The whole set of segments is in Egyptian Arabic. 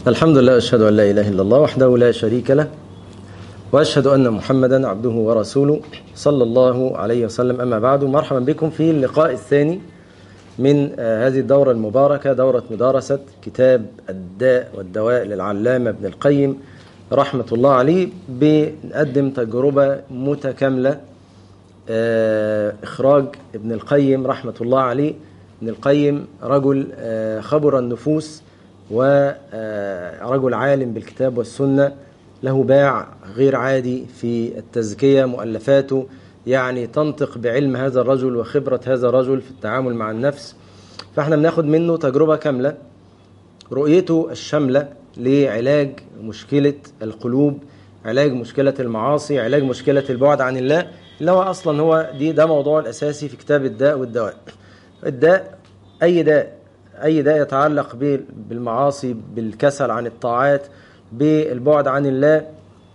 الحمد لله أشهد أن لا إله إلا الله وحده لا شريك له وأشهد أن محمدا عبده ورسوله صلى الله عليه وسلم أما بعد مرحبا بكم في اللقاء الثاني من هذه الدورة المباركة دورة مدارسة كتاب الداء والدواء للعلامة ابن القيم رحمة الله عليه بنقدم تجربة متكاملة إخراج ابن القيم رحمة الله عليه ابن القيم رجل خبر النفوس ورجل عالم بالكتاب والسنة له باع غير عادي في التزكية مؤلفاته يعني تنطق بعلم هذا الرجل وخبرة هذا الرجل في التعامل مع النفس فاحنا بناخد منه تجربة كاملة رؤيته الشاملة لعلاج مشكلة القلوب علاج مشكلة المعاصي علاج مشكلة البعد عن الله اللي هو أصلا هو دي ده موضوع الأساسي في كتاب الداء والدواء الداء أي داء أي داء يتعلق بالمعاصي بالكسل عن الطاعات بالبعد عن الله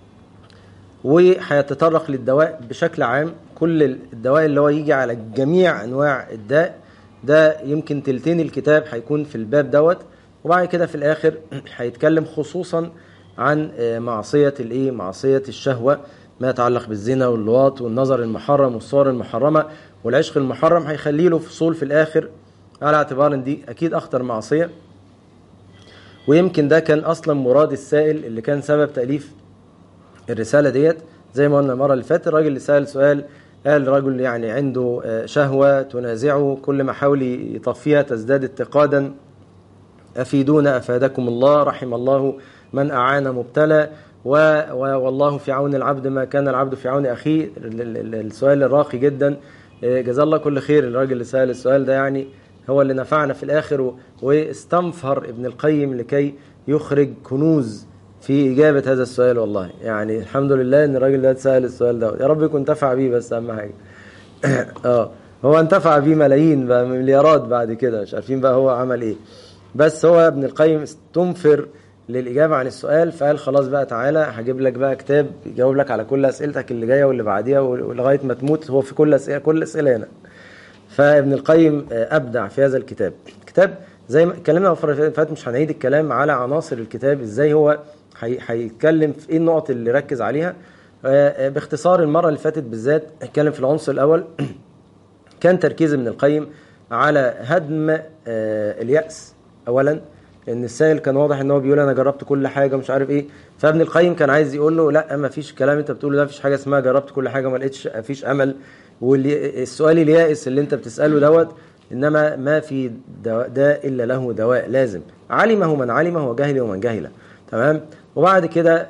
وهيتطرق للدواء بشكل عام كل الدواء اللي هو يجي على جميع أنواع الداء ده يمكن تلتين الكتاب هيكون في الباب دوت وبعد كده في الآخر هيتكلم خصوصا عن معصية الإيه معصية الشهوة ما يتعلق بالزنا واللواط والنظر المحرم والصور المحرمة والعشق المحرم هيخلي له فصول في الآخر على اعتبار ان دي اكيد اخطر معصيه ويمكن ده كان اصلا مراد السائل اللي كان سبب تاليف الرساله ديت زي ما قلنا المره اللي فاتت الراجل اللي سال سؤال قال رجل يعني عنده شهوه تنازعه كل ما حاول يطفيها تزداد اتقادا افيدونا افادكم الله رحم الله من اعان مبتلى والله في عون العبد ما كان العبد في عون اخيه السؤال الراقي جدا جزاه الله كل خير الراجل اللي سال السؤال ده يعني هو اللي نفعنا في الآخر واستنفر ابن القيم لكي يخرج كنوز في إجابة هذا السؤال والله يعني الحمد لله إن الراجل ده سأل السؤال ده يا رب يكون انتفع بيه بس أهم حاجة اه هو انتفع بيه ملايين بقى مليارات بعد كده مش عارفين بقى هو عمل إيه بس هو ابن القيم استنفر للإجابة عن السؤال فقال خلاص بقى تعالى هجيب لك بقى كتاب يجاوب لك على كل أسئلتك اللي جاية واللي بعديها ولغاية ما تموت هو في كل أسئلة كل أسئلة هنا فابن القيم أبدع في هذا الكتاب الكتاب زي ما اتكلمنا المره اللي فاتت مش هنعيد الكلام على عناصر الكتاب ازاي هو هيتكلم في ايه النقط اللي ركز عليها باختصار المره اللي فاتت بالذات اتكلم في العنصر الاول كان تركيز ابن القيم على هدم اليأس اولا لان السائل كان واضح ان هو بيقول انا جربت كل حاجه مش عارف ايه فابن القيم كان عايز يقول له لا ما فيش كلام انت بتقوله ده ما فيش حاجه اسمها جربت كل حاجه ما لقيتش ما فيش امل والسؤال اليائس اللي انت بتساله دوت انما ما في دواء ده الا له دواء لازم علمه من علمه وجهله من جهله تمام وبعد كده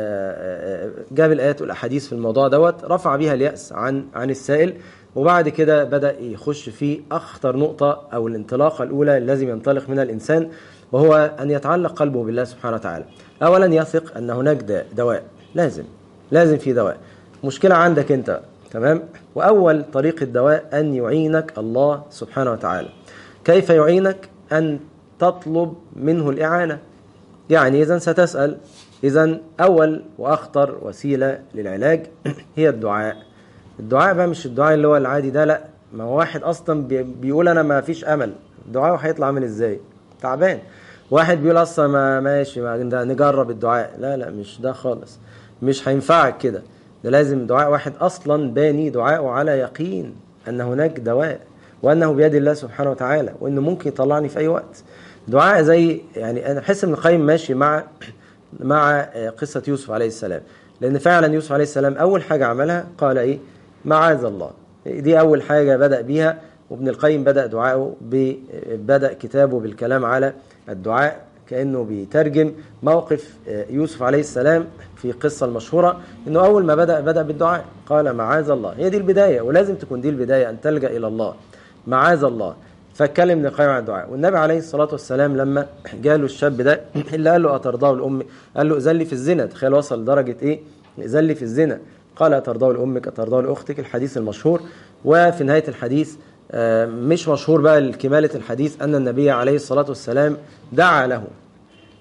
جاب الايات والاحاديث في الموضوع دوت رفع بيها الياس عن عن السائل وبعد كده بدا يخش في اخطر نقطه او الانطلاقه الاولى لازم ينطلق منها الانسان وهو ان يتعلق قلبه بالله سبحانه وتعالى اولا يثق ان هناك دواء لازم لازم في دواء مشكله عندك انت تمام وأول طريق الدواء أن يعينك الله سبحانه وتعالى كيف يعينك أن تطلب منه الإعانة يعني إذا ستسأل إذا أول وأخطر وسيلة للعلاج هي الدعاء الدعاء بقى مش الدعاء اللي هو العادي ده لا ما هو واحد أصلا بيقول أنا ما فيش أمل دعاءه هيطلع عامل إزاي تعبان واحد بيقول أصلا ما ماشي ما نجرب الدعاء لا لا مش ده خالص مش هينفعك كده ده لازم دعاء واحد اصلا باني دعاءه على يقين ان هناك دواء وانه بيد الله سبحانه وتعالى وانه ممكن يطلعني في اي وقت دعاء زي يعني انا بحس ابن القيم ماشي مع مع قصه يوسف عليه السلام لان فعلا يوسف عليه السلام اول حاجه عملها قال ايه معاذ الله دي اول حاجه بدا بيها وابن القيم بدا دعائه بدا كتابه بالكلام على الدعاء كانه بيترجم موقف يوسف عليه السلام في القصه المشهوره انه اول ما بدا بدا بالدعاء قال معاذ الله هي دي البدايه ولازم تكون دي البدايه ان تلجا الى الله معاذ الله فاتكلم ابن القيم عن الدعاء والنبي عليه الصلاه والسلام لما جاله الشاب ده اللي قال له اترضاه الام قال له اذن في الزنا تخيل وصل لدرجه ايه اذن في الزنا قال اترضاه لامك اترضاه لاختك الحديث المشهور وفي نهايه الحديث مش مشهور بقى كمالة الحديث أن النبي عليه الصلاة والسلام دعا له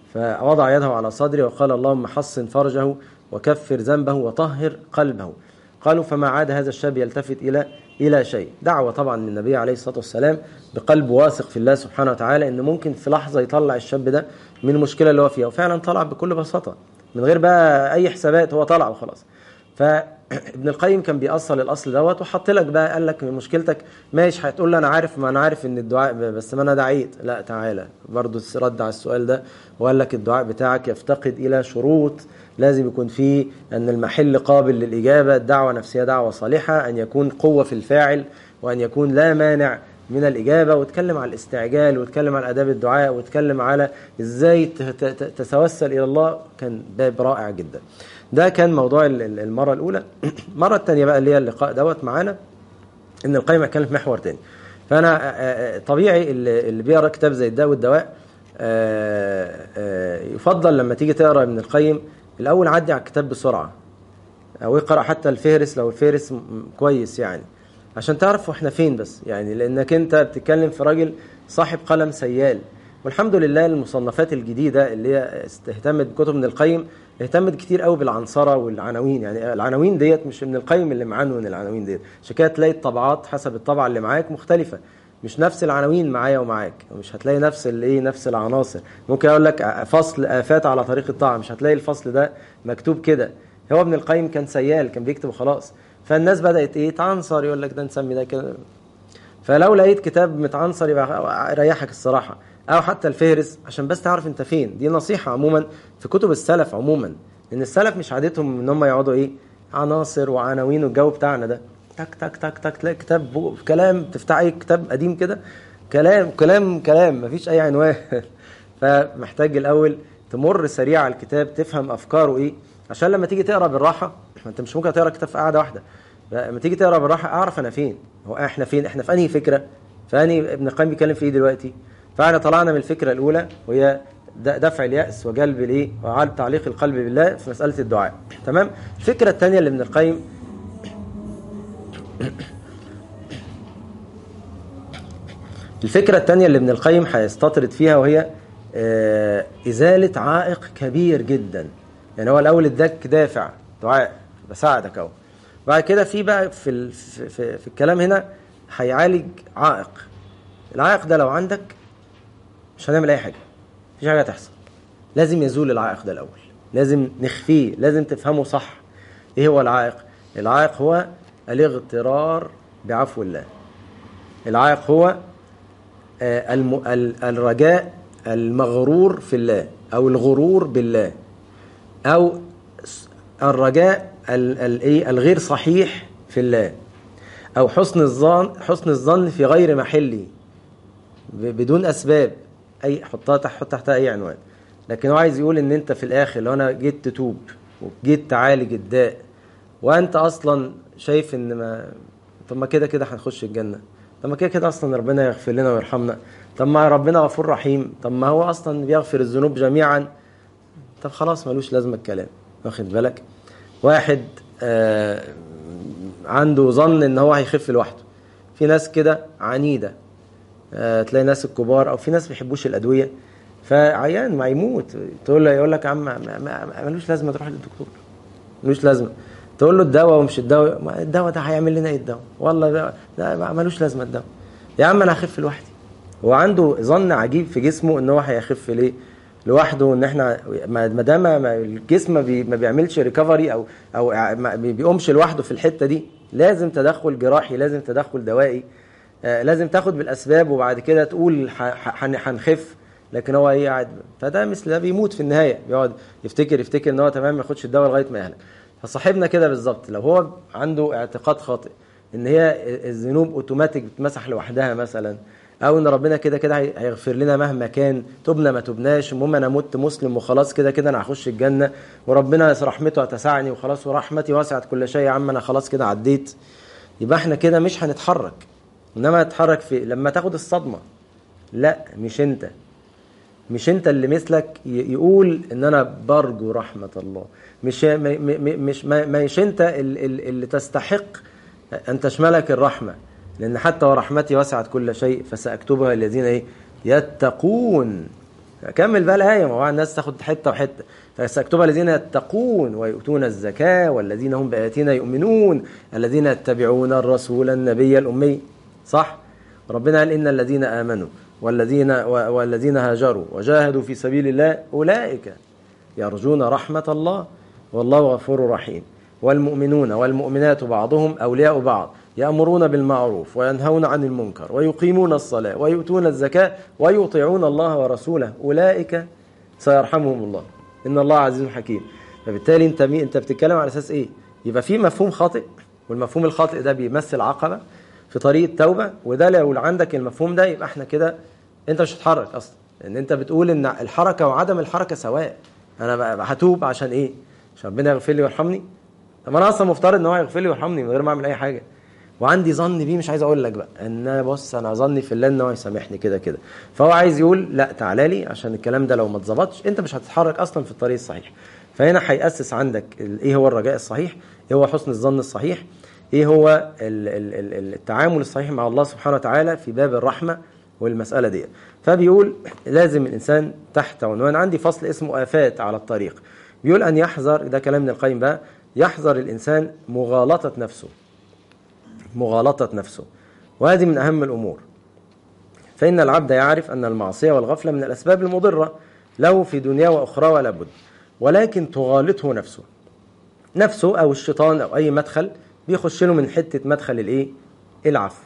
فوضع يده على صدره وقال اللهم حصن فرجه وكفر ذنبه وطهر قلبه قالوا فما عاد هذا الشاب يلتفت الى الى شيء دعوه طبعا من النبي عليه الصلاه والسلام بقلب واثق في الله سبحانه وتعالى ان ممكن في لحظه يطلع الشاب ده من المشكله اللي هو فيها وفعلا طلع بكل بساطه من غير بقى اي حسابات هو طلع وخلاص فابن القيم كان بيأصل الاصل دوت وحط لك بقى قال لك من مشكلتك ماشي هتقول لي انا عارف ما انا عارف ان الدعاء بس ما انا دعيت لا تعالى برضه رد على السؤال ده وقال لك الدعاء بتاعك يفتقد الى شروط لازم يكون فيه ان المحل قابل للاجابه الدعوه نفسها دعوه صالحه ان يكون قوه في الفاعل وان يكون لا مانع من الإجابة واتكلم على الاستعجال واتكلم على آداب الدعاء واتكلم على إزاي تتوسل إلى الله كان باب رائع جدا ده كان موضوع المرة الأولى المرة الثانية بقى اللي هي اللقاء دوت معانا إن القيم هيتكلم في محور تاني فأنا طبيعي اللي بيقرا كتاب زي الداء والدواء يفضل لما تيجي تقرا من القيم الأول عدي على الكتاب بسرعة أو اقرأ حتى الفهرس لو الفهرس كويس يعني عشان تعرف احنا فين بس يعني لانك انت بتتكلم في راجل صاحب قلم سيال والحمد لله المصنفات الجديده اللي هي اهتمت بكتب ابن القيم اهتمت كتير قوي بالعنصره والعناوين يعني العناوين ديت مش ابن القيم اللي معنون العناوين ديت عشان كده تلاقي الطبعات حسب الطبعه اللي معاك مختلفه مش نفس العناوين معايا ومعاك مش هتلاقي نفس الايه نفس العناصر ممكن اقول لك فصل افات على طريق الطاعه مش هتلاقي الفصل ده مكتوب كده هو ابن القيم كان سيال كان بيكتب خلاص فالناس بدات ايه تعنصر يقول لك ده نسمي ده كده فلو لقيت كتاب متعنصر يبقى ريحك الصراحه او حتى الفهرس عشان بس تعرف انت فين دي نصيحه عموما في كتب السلف عموما ان السلف مش عادتهم ان هم يقعدوا ايه عناصر وعناوين والجو بتاعنا ده تك تك تك تك تلاقي كتاب كلام تفتح اي كتاب قديم كده كلام كلام كلام مفيش اي عنوان فمحتاج الاول تمر سريع على الكتاب تفهم افكاره ايه عشان لما تيجي تقرا بالراحه ما انت مش ممكن تقرا كتاب في قاعده واحده لما تيجي تقرا بالراحه اعرف انا فين هو احنا فين احنا في انهي فكره فاني ابن القيم بيتكلم في ايه دلوقتي فاحنا طلعنا من الفكره الاولى وهي دفع الياس وجلب الايه وعلى تعليق القلب بالله في مساله الدعاء تمام الفكره الثانيه اللي ابن القيم الفكره الثانيه اللي ابن القيم هيستطرد فيها وهي ازاله عائق كبير جدا يعني هو الاول اداك دافع دعاء بساعدك اهو بعد كده في بقى في ال في, في, في الكلام هنا هيعالج عائق العائق ده لو عندك مش هنعمل اي حاجه مفيش حاجه هتحصل لازم يزول العائق ده الاول لازم نخفيه لازم تفهمه صح ايه هو العائق العائق هو الاغترار بعفو الله العائق هو الم... الرجاء المغرور في الله او الغرور بالله او الرجاء الايه الغير صحيح في الله او حسن الظن حسن الظن في غير محله بدون اسباب اي حطها تحت حط تحتها اي عنوان لكن هو عايز يقول ان انت في الاخر لو انا جيت تتوب وجيت تعالج الداء وانت اصلا شايف ان ما طب ما كده كده هنخش الجنه طب ما كده كده اصلا ربنا يغفر لنا ويرحمنا طب ما ربنا غفور رحيم طب ما هو اصلا بيغفر الذنوب جميعا طب خلاص ملوش لازمه الكلام واخد بالك واحد آه عنده ظن ان هو هيخف لوحده في ناس كده عنيده آه تلاقي ناس الكبار او في ناس ما بيحبوش الادويه فعيان ما يموت تقول له يقول لك يا عم ملوش لازمه تروح للدكتور ملوش لازمه تقول له الدواء ومش الدواء الدواء ده هيعمل لنا ايه الدواء والله ده, ده ملوش لازمه الدواء يا عم انا هخف لوحدي هو عنده ظن عجيب في جسمه ان هو هيخف ليه لوحده ان احنا ما دام الجسم ما بيعملش ريكفري او او ما بيقومش لوحده في الحته دي لازم تدخل جراحي لازم تدخل دوائي لازم تاخد بالاسباب وبعد كده تقول هنخف لكن هو ايه قاعد فده مثل ده بيموت في النهايه بيقعد يفتكر يفتكر ان هو تمام ما ياخدش الدواء لغايه ما يهلك فصاحبنا كده بالظبط لو هو عنده اعتقاد خاطئ ان هي الذنوب اوتوماتيك بتمسح لوحدها مثلا او ان ربنا كده كده هيغفر لنا مهما كان تبنا ما تبناش المهم انا مت مسلم وخلاص كده كده انا هخش الجنه وربنا رحمته هتسعني وخلاص ورحمتي وسعت كل شيء يا عم انا خلاص كده عديت يبقى احنا كده مش هنتحرك انما نتحرك في لما تاخد الصدمه لا مش انت مش انت اللي مثلك يقول ان انا برجو رحمه الله مش مش مش انت اللي تستحق ان تشملك الرحمه لان حتى ورحمتي وسعت كل شيء فساكتبها الذين ايه يتقون كمل بقى الايه ما هو الناس تاخد حته وحته فسيكتب الذين يتقون ويؤتون الزكاه والذين هم باياتنا يؤمنون الذين يتبعون الرسول النبي الامي صح ربنا قال ان الذين امنوا والذين والذين هاجروا وجاهدوا في سبيل الله اولئك يرجون رحمه الله والله غفور رحيم والمؤمنون والمؤمنات بعضهم اولياء بعض يأمرون بالمعروف وينهون عن المنكر ويقيمون الصلاة ويؤتون الزكاة ويطيعون الله ورسوله أولئك سيرحمهم الله إن الله عزيز حكيم فبالتالي أنت مي أنت بتتكلم على أساس إيه؟ يبقى في مفهوم خاطئ والمفهوم الخاطئ ده بيمثل عقبة في طريق التوبة وده لو عندك المفهوم ده يبقى احنا كده أنت مش هتتحرك أصلا لأن أنت بتقول إن الحركة وعدم الحركة سواء أنا بقى هتوب عشان إيه؟ عشان ربنا يغفر لي ويرحمني طب أنا أصلا مفترض إن هو يغفر لي ويرحمني من غير ما أعمل أي حاجة وعندي ظن بيه مش عايز اقول لك بقى ان انا بص انا ظني في الله ان هو يسامحني كده كده فهو عايز يقول لا تعالى لي عشان الكلام ده لو ما اتظبطش انت مش هتتحرك اصلا في الطريق الصحيح فهنا هيأسس عندك ايه هو الرجاء الصحيح ايه هو حسن الظن الصحيح ايه هو التعامل الصحيح مع الله سبحانه وتعالى في باب الرحمه والمساله دي فبيقول لازم الانسان تحت عنوان عندي فصل اسمه افات على الطريق بيقول ان يحذر ده كلام ابن القيم بقى يحذر الانسان مغالطه نفسه مغالطة نفسه وهذه من أهم الأمور فإن العبد يعرف أن المعصية والغفلة من الأسباب المضرة له في دنيا وأخرى ولا بد ولكن تغالطه نفسه نفسه أو الشيطان أو أي مدخل بيخش له من حتة مدخل الإيه؟ العفو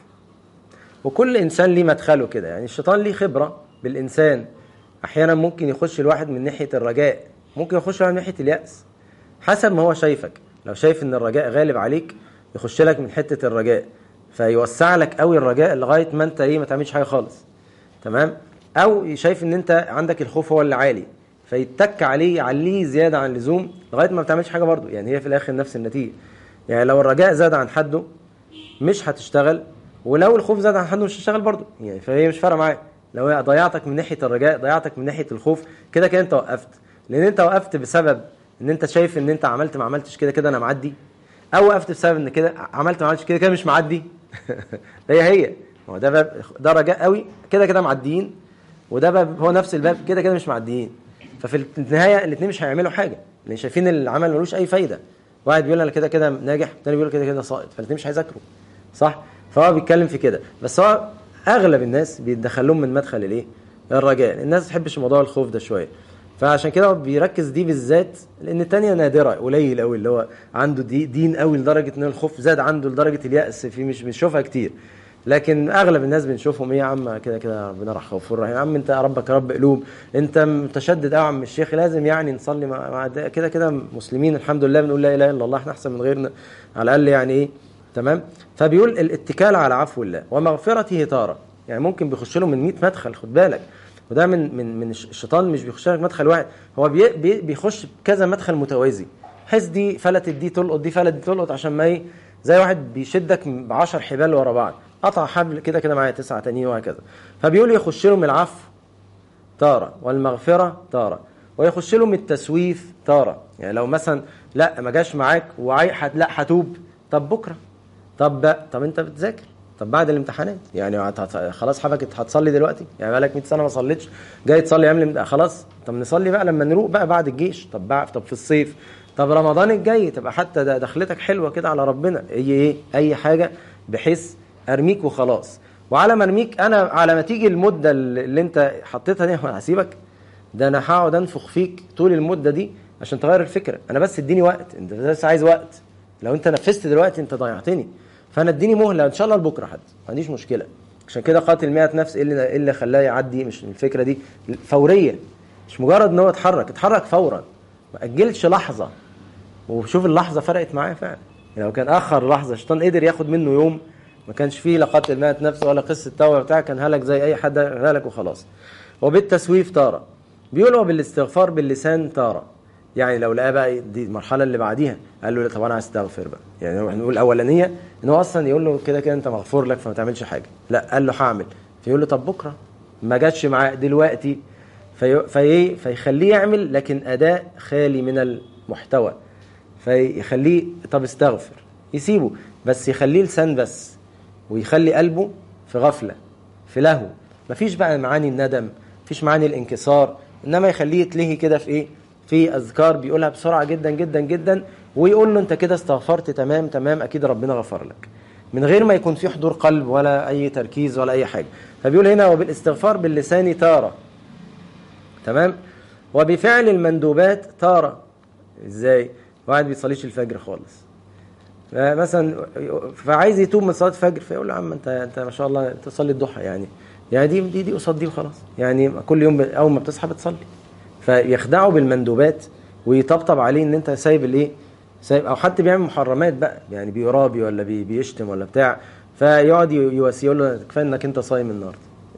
وكل إنسان ليه مدخله كده يعني الشيطان ليه خبرة بالإنسان أحيانا ممكن يخش الواحد من ناحية الرجاء ممكن يخش من ناحية اليأس حسب ما هو شايفك لو شايف ان الرجاء غالب عليك يخش لك من حته الرجاء فيوسع لك قوي الرجاء لغايه ما انت ايه ما تعملش حاجه خالص تمام او شايف ان انت عندك الخوف هو اللي عالي فيتك عليه يعليه زياده عن اللزوم لغايه ما بتعملش حاجه برضه يعني هي في الاخر نفس النتيجه يعني لو الرجاء زاد عن حده مش هتشتغل ولو الخوف زاد عن حده مش هتشتغل برضه يعني فهي مش فارقه معاك لو ضيعتك من ناحيه الرجاء ضيعتك من ناحيه الخوف كده كده انت وقفت لان انت وقفت بسبب ان انت شايف ان انت عملت ما عملتش كده كده انا معدي او وقفت بسبب ان كده عملت ما عملتش كده كده مش معدي هي هي هو ده باب ده رجاء قوي كده كده معديين وده باب هو نفس الباب كده كده مش معديين ففي النهايه الاثنين مش هيعملوا حاجه لان شايفين العمل ملوش اي فايده واحد بيقول انا كده كده ناجح الثاني بيقول كده كده ساقط فالاثنين مش هيذاكروا صح فهو بيتكلم في كده بس هو اغلب الناس بيدخلهم من مدخل الايه الرجاء الناس ما تحبش موضوع الخوف ده شويه فعشان كده بيركز دي بالذات لان الثانيه نادره قليل قوي اللي هو عنده دي دين قوي لدرجه ان الخوف زاد عنده لدرجه الياس في مش بنشوفها كتير لكن اغلب الناس بنشوفهم ايه يا عم كده كده ربنا راح غفور رحيم يا عم انت ربك رب قلوب انت متشدد قوي عم الشيخ لازم يعني نصلي مع كده كده مسلمين الحمد لله بنقول لا اله الا الله احنا احسن من غيرنا على الاقل يعني ايه تمام فبيقول الاتكال على عفو الله ومغفرته تاره يعني ممكن بيخش له من 100 مدخل خد بالك وده من من من الشيطان مش بيخش لك مدخل واحد هو بي بي بيخش بكذا مدخل متوازي بحيث دي فلتت دي تلقط دي فلت دي تلقط عشان ما ايه زي واحد بيشدك ب 10 حبال ورا بعض قطع حبل كده كده معايا تسعه تانيين وهكذا فبيقول يخش لهم العفو تاره والمغفره تاره ويخش لهم التسويف تاره يعني لو مثلا لا ما جاش معاك وعاي لا هتوب طب بكره طب طب انت بتذاكر طب بعد الامتحانات يعني خلاص حضرتك هتصلي دلوقتي يعني بقالك 100 سنه ما صليتش جاي تصلي قبل خلاص طب نصلي بقى لما نروق بقى بعد الجيش طب بقى طب في الصيف طب رمضان الجاي تبقى حتى دخلتك حلوه كده على ربنا اي ايه اي حاجه بحيث ارميك وخلاص وعلى ما ارميك انا على ما تيجي المده اللي انت حطيتها دي هسيبك ده انا هقعد انفخ فيك طول المده دي عشان تغير الفكره انا بس اديني وقت انت بس عايز وقت لو انت نفذت دلوقتي انت ضيعتني فانا اديني مهله ان شاء الله لبكره حد ما عنديش مشكله عشان كده قاتل 100 نفس ايه اللي, إيه اللي خلاه يعدي مش الفكره دي فوريه مش مجرد ان هو اتحرك اتحرك فورا ما اجلش لحظه وشوف اللحظه فرقت معاه فعلا يعني لو كان اخر لحظه الشيطان قدر ياخد منه يوم ما كانش فيه لا قاتل 100 نفس ولا قصه توبه بتاع كان هلك زي اي حد هلك وخلاص وبالتسويف تاره بيقول وبالاستغفار باللسان تاره يعني لو لقى بقى دي المرحله اللي بعديها قال له طب انا عايز استغفر بقى يعني نقول الاولانيه ان هو اصلا يقول له كده كده انت مغفور لك فما تعملش حاجه لا قال له هعمل فيقول له طب بكره ما جاتش معاه دلوقتي في في فيخليه يعمل لكن اداء خالي من المحتوى فيخليه طب استغفر يسيبه بس يخليه لسان بس ويخلي قلبه في غفله في لهو مفيش بقى معاني الندم مفيش معاني الانكسار انما يخليه يتلهي كده في ايه في اذكار بيقولها بسرعه جدا جدا جدا ويقول له انت كده استغفرت تمام تمام اكيد ربنا غفر لك من غير ما يكون في حضور قلب ولا اي تركيز ولا اي حاجه فبيقول هنا وبالاستغفار باللسان تاره تمام وبفعل المندوبات تاره ازاي واحد بيصليش الفجر خالص مثلا فعايز يتوب من صلاه الفجر فيقول له يا عم انت انت ما شاء الله تصلي الضحى يعني يعني دي دي دي قصاد دي وخلاص يعني كل يوم اول ما بتصحى بتصلي فيخدعه بالمندوبات ويطبطب عليه ان انت سايب الايه سايب او حتى بيعمل محرمات بقى يعني بيرابي ولا بي بيشتم ولا بتاع فيقعد يواسيه يقول له كفايه انك انت صايم النهارده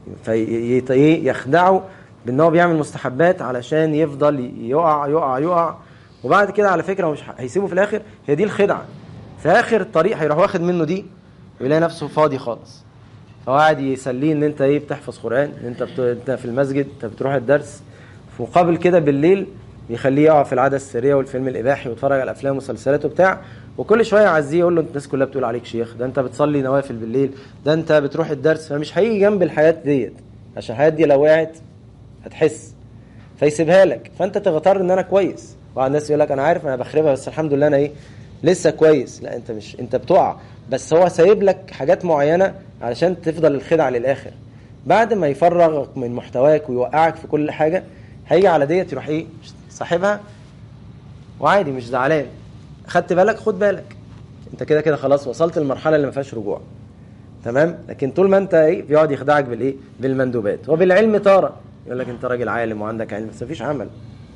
فيخدعه بان هو بيعمل مستحبات علشان يفضل يقع يقع يقع وبعد كده على فكره مش هيسيبه في الاخر هي دي الخدعه في اخر الطريق هيروح واخد منه دي ويلاقي نفسه فاضي خالص فهو قاعد يسليه ان انت ايه بتحفظ قران ان انت بت... انت في المسجد انت بتروح الدرس في مقابل كده بالليل يخليه يقع في العاده السريه والفيلم الاباحي ويتفرج على الافلام والمسلسلات وبتاع وكل شويه يعزيه يقول له الناس كلها بتقول عليك شيخ ده انت بتصلي نوافل بالليل ده انت بتروح الدرس فمش هيجي جنب الحياه ديت عشان الحياه دي لو وقعت هتحس فيسيبها لك فانت تغتر ان انا كويس بعض الناس يقول لك انا عارف انا بخربها بس الحمد لله انا ايه لسه كويس لا انت مش انت بتقع بس هو سايب لك حاجات معينه علشان تفضل الخدعه للاخر بعد ما يفرغ من محتواك ويوقعك في كل حاجه هيجي على ديت يروح ايه صاحبها وعادي مش زعلان خدت بالك خد بالك انت كده كده خلاص وصلت للمرحله اللي ما فيهاش رجوع تمام لكن طول ما انت ايه بيقعد يخدعك بالايه بالمندوبات وبالعلم تاره يقول لك انت راجل عالم وعندك علم بس مفيش عمل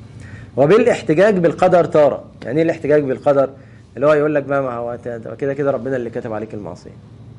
وبالاحتجاج بالقدر تاره يعني ايه الاحتجاج بالقدر اللي هو يقول لك بقى ما هو كده كده ربنا اللي كتب عليك المعصيه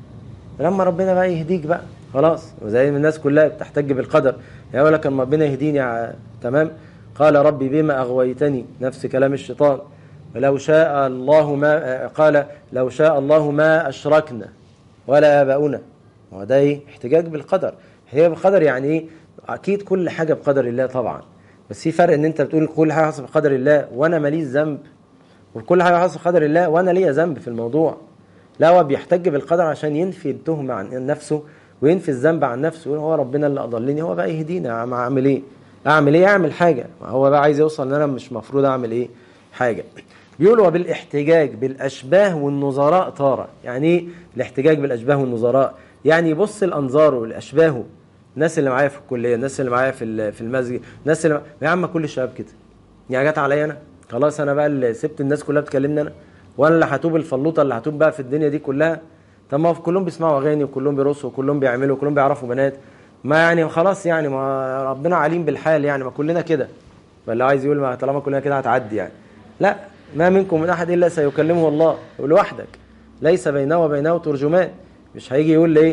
لما ربنا بقى يهديك بقى خلاص وزي ما الناس كلها بتحتج بالقدر يقول لك اما ربنا يهديني تمام قال ربي بما اغويتني نفس كلام الشيطان ولو شاء الله ما قال لو شاء الله ما اشركنا ولا اباؤنا هو ده ايه احتجاج بالقدر هي بالقدر يعني ايه اكيد كل حاجه بقدر الله طبعا بس في فرق ان انت بتقول كل حاجه حصل بقدر الله وانا ماليش ذنب وكل حاجه حصل بقدر الله وانا ليا ذنب في الموضوع لا هو بيحتج بالقدر عشان ينفي التهمه عن نفسه وينفي الذنب عن نفسه يقول هو ربنا اللي اضلني هو بقى يهدينا اعمل ايه اعمل ايه اعمل حاجه هو بقى عايز يوصل ان انا مش مفروض اعمل ايه حاجه بيقول وبالاحتجاج بالاشباه والنظراء تاره يعني ايه الاحتجاج بالاشباه والنظراء يعني يبص لانظاره لاشباهه الناس اللي معايا في الكليه الناس اللي معايا في في المسجد الناس اللي يا عم كل الشباب كده يعني جت عليا انا خلاص انا بقى اللي سبت الناس كلها بتكلمني انا وانا اللي هتوب الفلوطه اللي هتوب بقى في الدنيا دي كلها طب ما كلهم بيسمعوا اغاني وكلهم بيرقصوا وكلهم بيعملوا وكلهم بيعرفوا بنات ما يعني خلاص يعني ما ربنا عليم بالحال يعني ما كلنا كده فاللي عايز يقول ما طالما كلنا كده هتعدي يعني لا ما منكم من احد الا سيكلمه الله لوحدك ليس بينه وبينه ترجمان مش هيجي يقول لي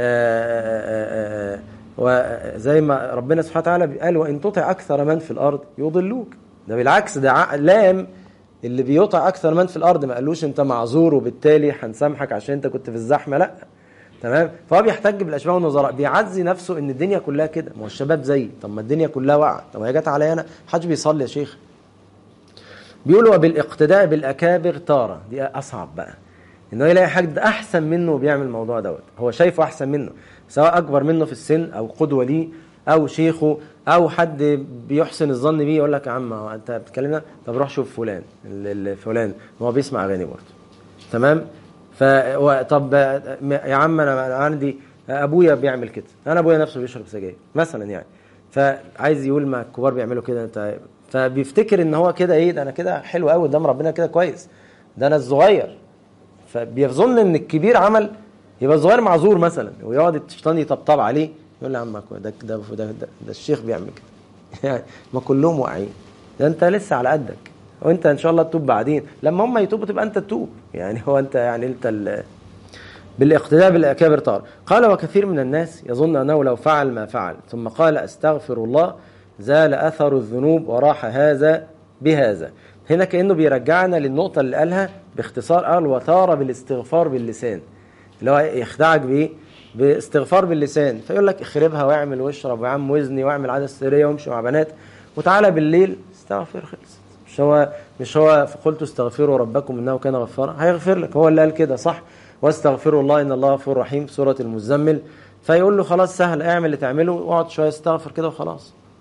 وزي ما ربنا سبحانه وتعالى قال وان تطع اكثر من في الارض يضلوك ده بالعكس ده لام اللي بيطع اكثر من في الارض ما قالوش انت معذور وبالتالي هنسامحك عشان انت كنت في الزحمه لا تمام فهو بيحتج بالاشباه والنظراء بيعزي نفسه ان الدنيا كلها كده ما هو الشباب زيي طب ما الدنيا كلها واقعه طب ما هي جت عليا انا حدش بيصلي يا شيخ بيقولوا وبالاقتداء بالاكابر تاره دي اصعب بقى انه يلاقي حد احسن منه وبيعمل الموضوع دوت هو شايفه احسن منه سواء اكبر منه في السن او قدوه ليه او شيخه او حد بيحسن الظن بيه يقول لك يا عم هو انت بتكلمنا طب روح شوف فلان فلان هو بيسمع اغاني برضه تمام ف طب يا عم انا عندي ابويا بيعمل كده انا ابويا نفسه بيشرب سجاير مثلا يعني فعايز يقول ما الكبار بيعملوا كده انت فبيفتكر ان هو كده ايه ده انا كده حلو قوي قدام ربنا كده كويس ده انا الصغير فبيظن ان الكبير عمل يبقى الصغير معذور مثلا ويقعد الشيطان يطبطب عليه يقول له يا عم ده ده ده, ده, ده, ده الشيخ بيعمل كده يعني ما كلهم واقعين ده انت لسه على قدك وانت ان شاء الله تتوب بعدين لما هم يتوبوا تبقى انت تتوب يعني هو انت يعني انت بالاقتداء بالاكابر طار قال وكثير من الناس يظن انه لو فعل ما فعل ثم قال استغفر الله زال اثر الذنوب وراح هذا بهذا هنا كانه بيرجعنا للنقطه اللي قالها باختصار قال وثار بالاستغفار باللسان اللي هو يخدعك بايه باستغفار باللسان فيقول لك اخربها واعمل واشرب ويا عم وزني واعمل عاده سريه وامشي مع بنات وتعالى بالليل استغفر خلص مش هو مش هو قلت استغفروا ربكم انه كان غفارا هيغفر لك هو اللي قال كده صح واستغفروا الله ان الله غفور رحيم سوره المزمل فيقول له خلاص سهل اعمل اللي تعمله واقعد شويه استغفر كده وخلاص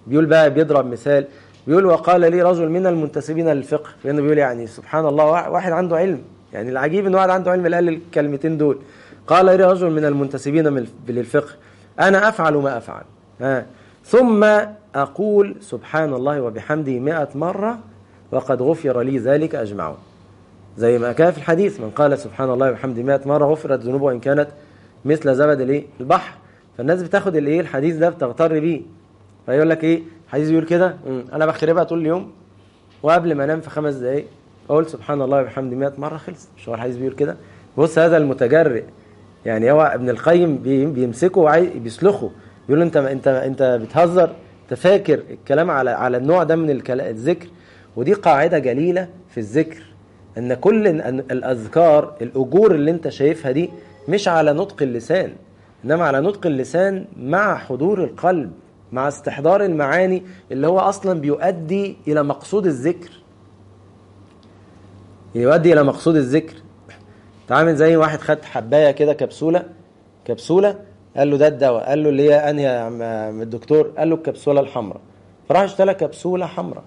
بيقول بقى بيضرب مثال بيقول وقال لي رجل من المنتسبين للفقه لانه بيقول يعني سبحان الله واحد عنده علم يعني العجيب ان واحد عنده علم اللي قال الكلمتين دول قال لي رجل من المنتسبين للفقه انا افعل ما افعل ها ثم اقول سبحان الله وبحمده مئة مره وقد غفر لي ذلك اجمعون زي ما كان في الحديث من قال سبحان الله وبحمده 100 مره غفرت ذنوبه وان كانت مثل زبد الايه البحر فالناس بتاخد الايه الحديث ده بتغتر بيه فيقول لك ايه حديث يقول كده انا بخربها طول اليوم وقبل ما انام في خمس دقائق اقول سبحان الله وبحمده 100 مره خلص مش هو الحديث بيقول كده بص هذا المتجرئ يعني هو ابن القيم بيمسكه وعايز بيسلخه بيقول له انت انت انت بتهزر انت فاكر الكلام على على النوع ده من الذكر ودي قاعده جليله في الذكر ان كل الاذكار الاجور اللي انت شايفها دي مش على نطق اللسان انما على نطق اللسان مع حضور القلب مع استحضار المعاني اللي هو اصلا بيؤدي الى مقصود الذكر يؤدي الى مقصود الذكر تعامل زي واحد خد حبايه كده كبسوله كبسوله قال له ده الدواء قال له اللي هي انهي يا عم الدكتور قال له الكبسوله الحمراء فراح اشترى كبسوله حمراء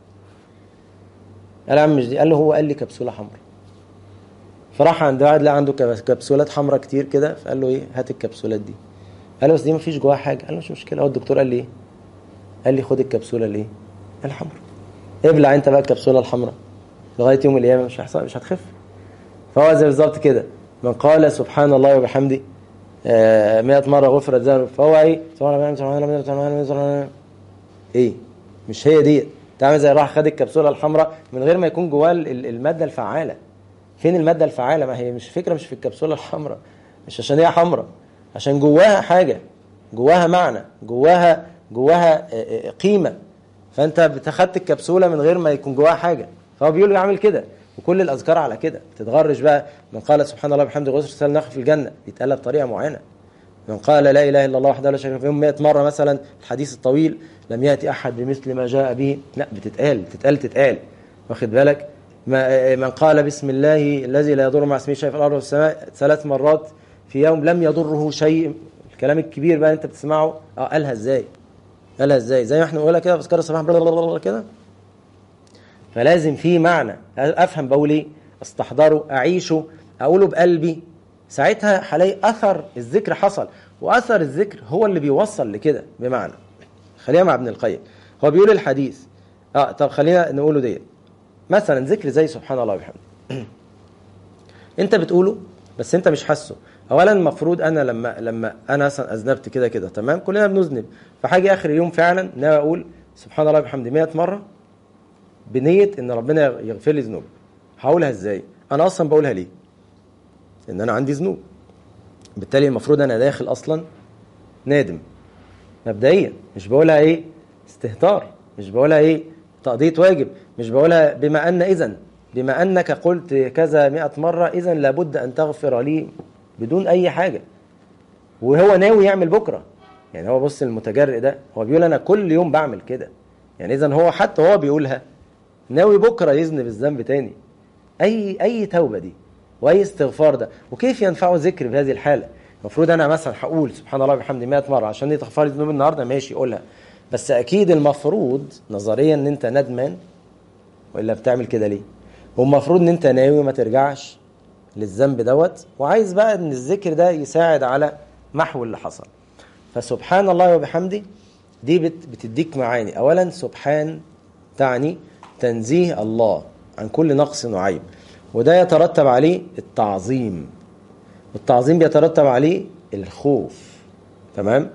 قال يا عم مش دي قال له هو قال لي كبسوله حمراء فراح عند واحد لقى عنده كبسولات حمراء كتير كده فقال له ايه هات الكبسولات دي قال له بس دي ما فيش جواها حاجه قال له مش مشكله هو الدكتور قال لي ايه قال لي خد الكبسوله الايه الحمراء ابلع انت بقى الكبسوله الحمراء لغايه يوم القيامه مش هيحصل مش هتخف فهو زي بالظبط كده من قال سبحان الله وبحمده 100 مره غفرت ذنبه فهو ايه سبحان الله سبحان الله سبحان الله ايه مش هي دي تعمل زي راح خد الكبسوله الحمراء من غير ما يكون جواه الماده الفعاله فين الماده الفعاله ما هي مش فكره مش في الكبسوله الحمراء مش عشان هي حمراء عشان جواها حاجه جواها معنى جواها جواها قيمه فانت بتاخدت الكبسوله من غير ما يكون جواها حاجه فهو بيقول يعمل كده وكل الاذكار على كده تتغرش بقى من قال سبحان الله بحمده غسر سال نخل في الجنه يتقال بطريقه معينه من قال لا اله الا الله وحده لا شريك له في يوم 100 مره مثلا الحديث الطويل لم ياتي احد بمثل ما جاء به لا بتتقال بتتقال تتقال واخد بالك من قال بسم الله الذي لا يضر مع اسمه شيء في الارض والسماء ثلاث مرات في يوم لم يضره شيء الكلام الكبير بقى انت بتسمعه اه قالها ازاي قالها ازاي زي ما احنا بنقولها كده في اذكار الصباح كده فلازم في معنى افهم بقول ايه استحضره اعيشه اقوله بقلبي ساعتها هلاقي اثر الذكر حصل واثر الذكر هو اللي بيوصل لكده بمعنى خلينا مع ابن القيم هو بيقول الحديث اه طب خلينا نقوله ديت مثلا ذكر زي سبحان الله وبحمده انت بتقوله بس انت مش حاسه اولا المفروض انا لما لما انا مثلا اذنبت كده كده تمام كلنا بنذنب فحاجه اخر اليوم فعلا ناوي اقول سبحان الله وبحمده 100 مره بنيه ان ربنا يغفر لي ذنوبي هقولها ازاي انا اصلا بقولها ليه ان انا عندي ذنوب بالتالي المفروض انا داخل اصلا نادم مبدئيا مش بقولها ايه استهتار مش بقولها ايه تقضيه واجب مش بقولها بما ان اذا بما انك قلت كذا مئة مرة اذا لابد ان تغفر لي بدون اي حاجة وهو ناوي يعمل بكرة يعني هو بص المتجرئ ده هو بيقول انا كل يوم بعمل كده يعني اذا هو حتى هو بيقولها ناوي بكرة يذنب الذنب تاني اي اي توبة دي واي استغفار ده وكيف ينفعه ذكر في هذه الحالة المفروض انا مثلا هقول سبحان الله وبحمده 100 مرة عشان دي تغفر لي ذنوب النهارده ماشي قولها بس اكيد المفروض نظريا ان انت ندمان والا بتعمل كده ليه والمفروض ان انت ناوي ما ترجعش للذنب دوت وعايز بقى ان الذكر ده يساعد على محو اللي حصل فسبحان الله وبحمده دي بت بتديك معاني اولا سبحان تعني تنزيه الله عن كل نقص وعيب وده يترتب عليه التعظيم والتعظيم بيترتب عليه الخوف تمام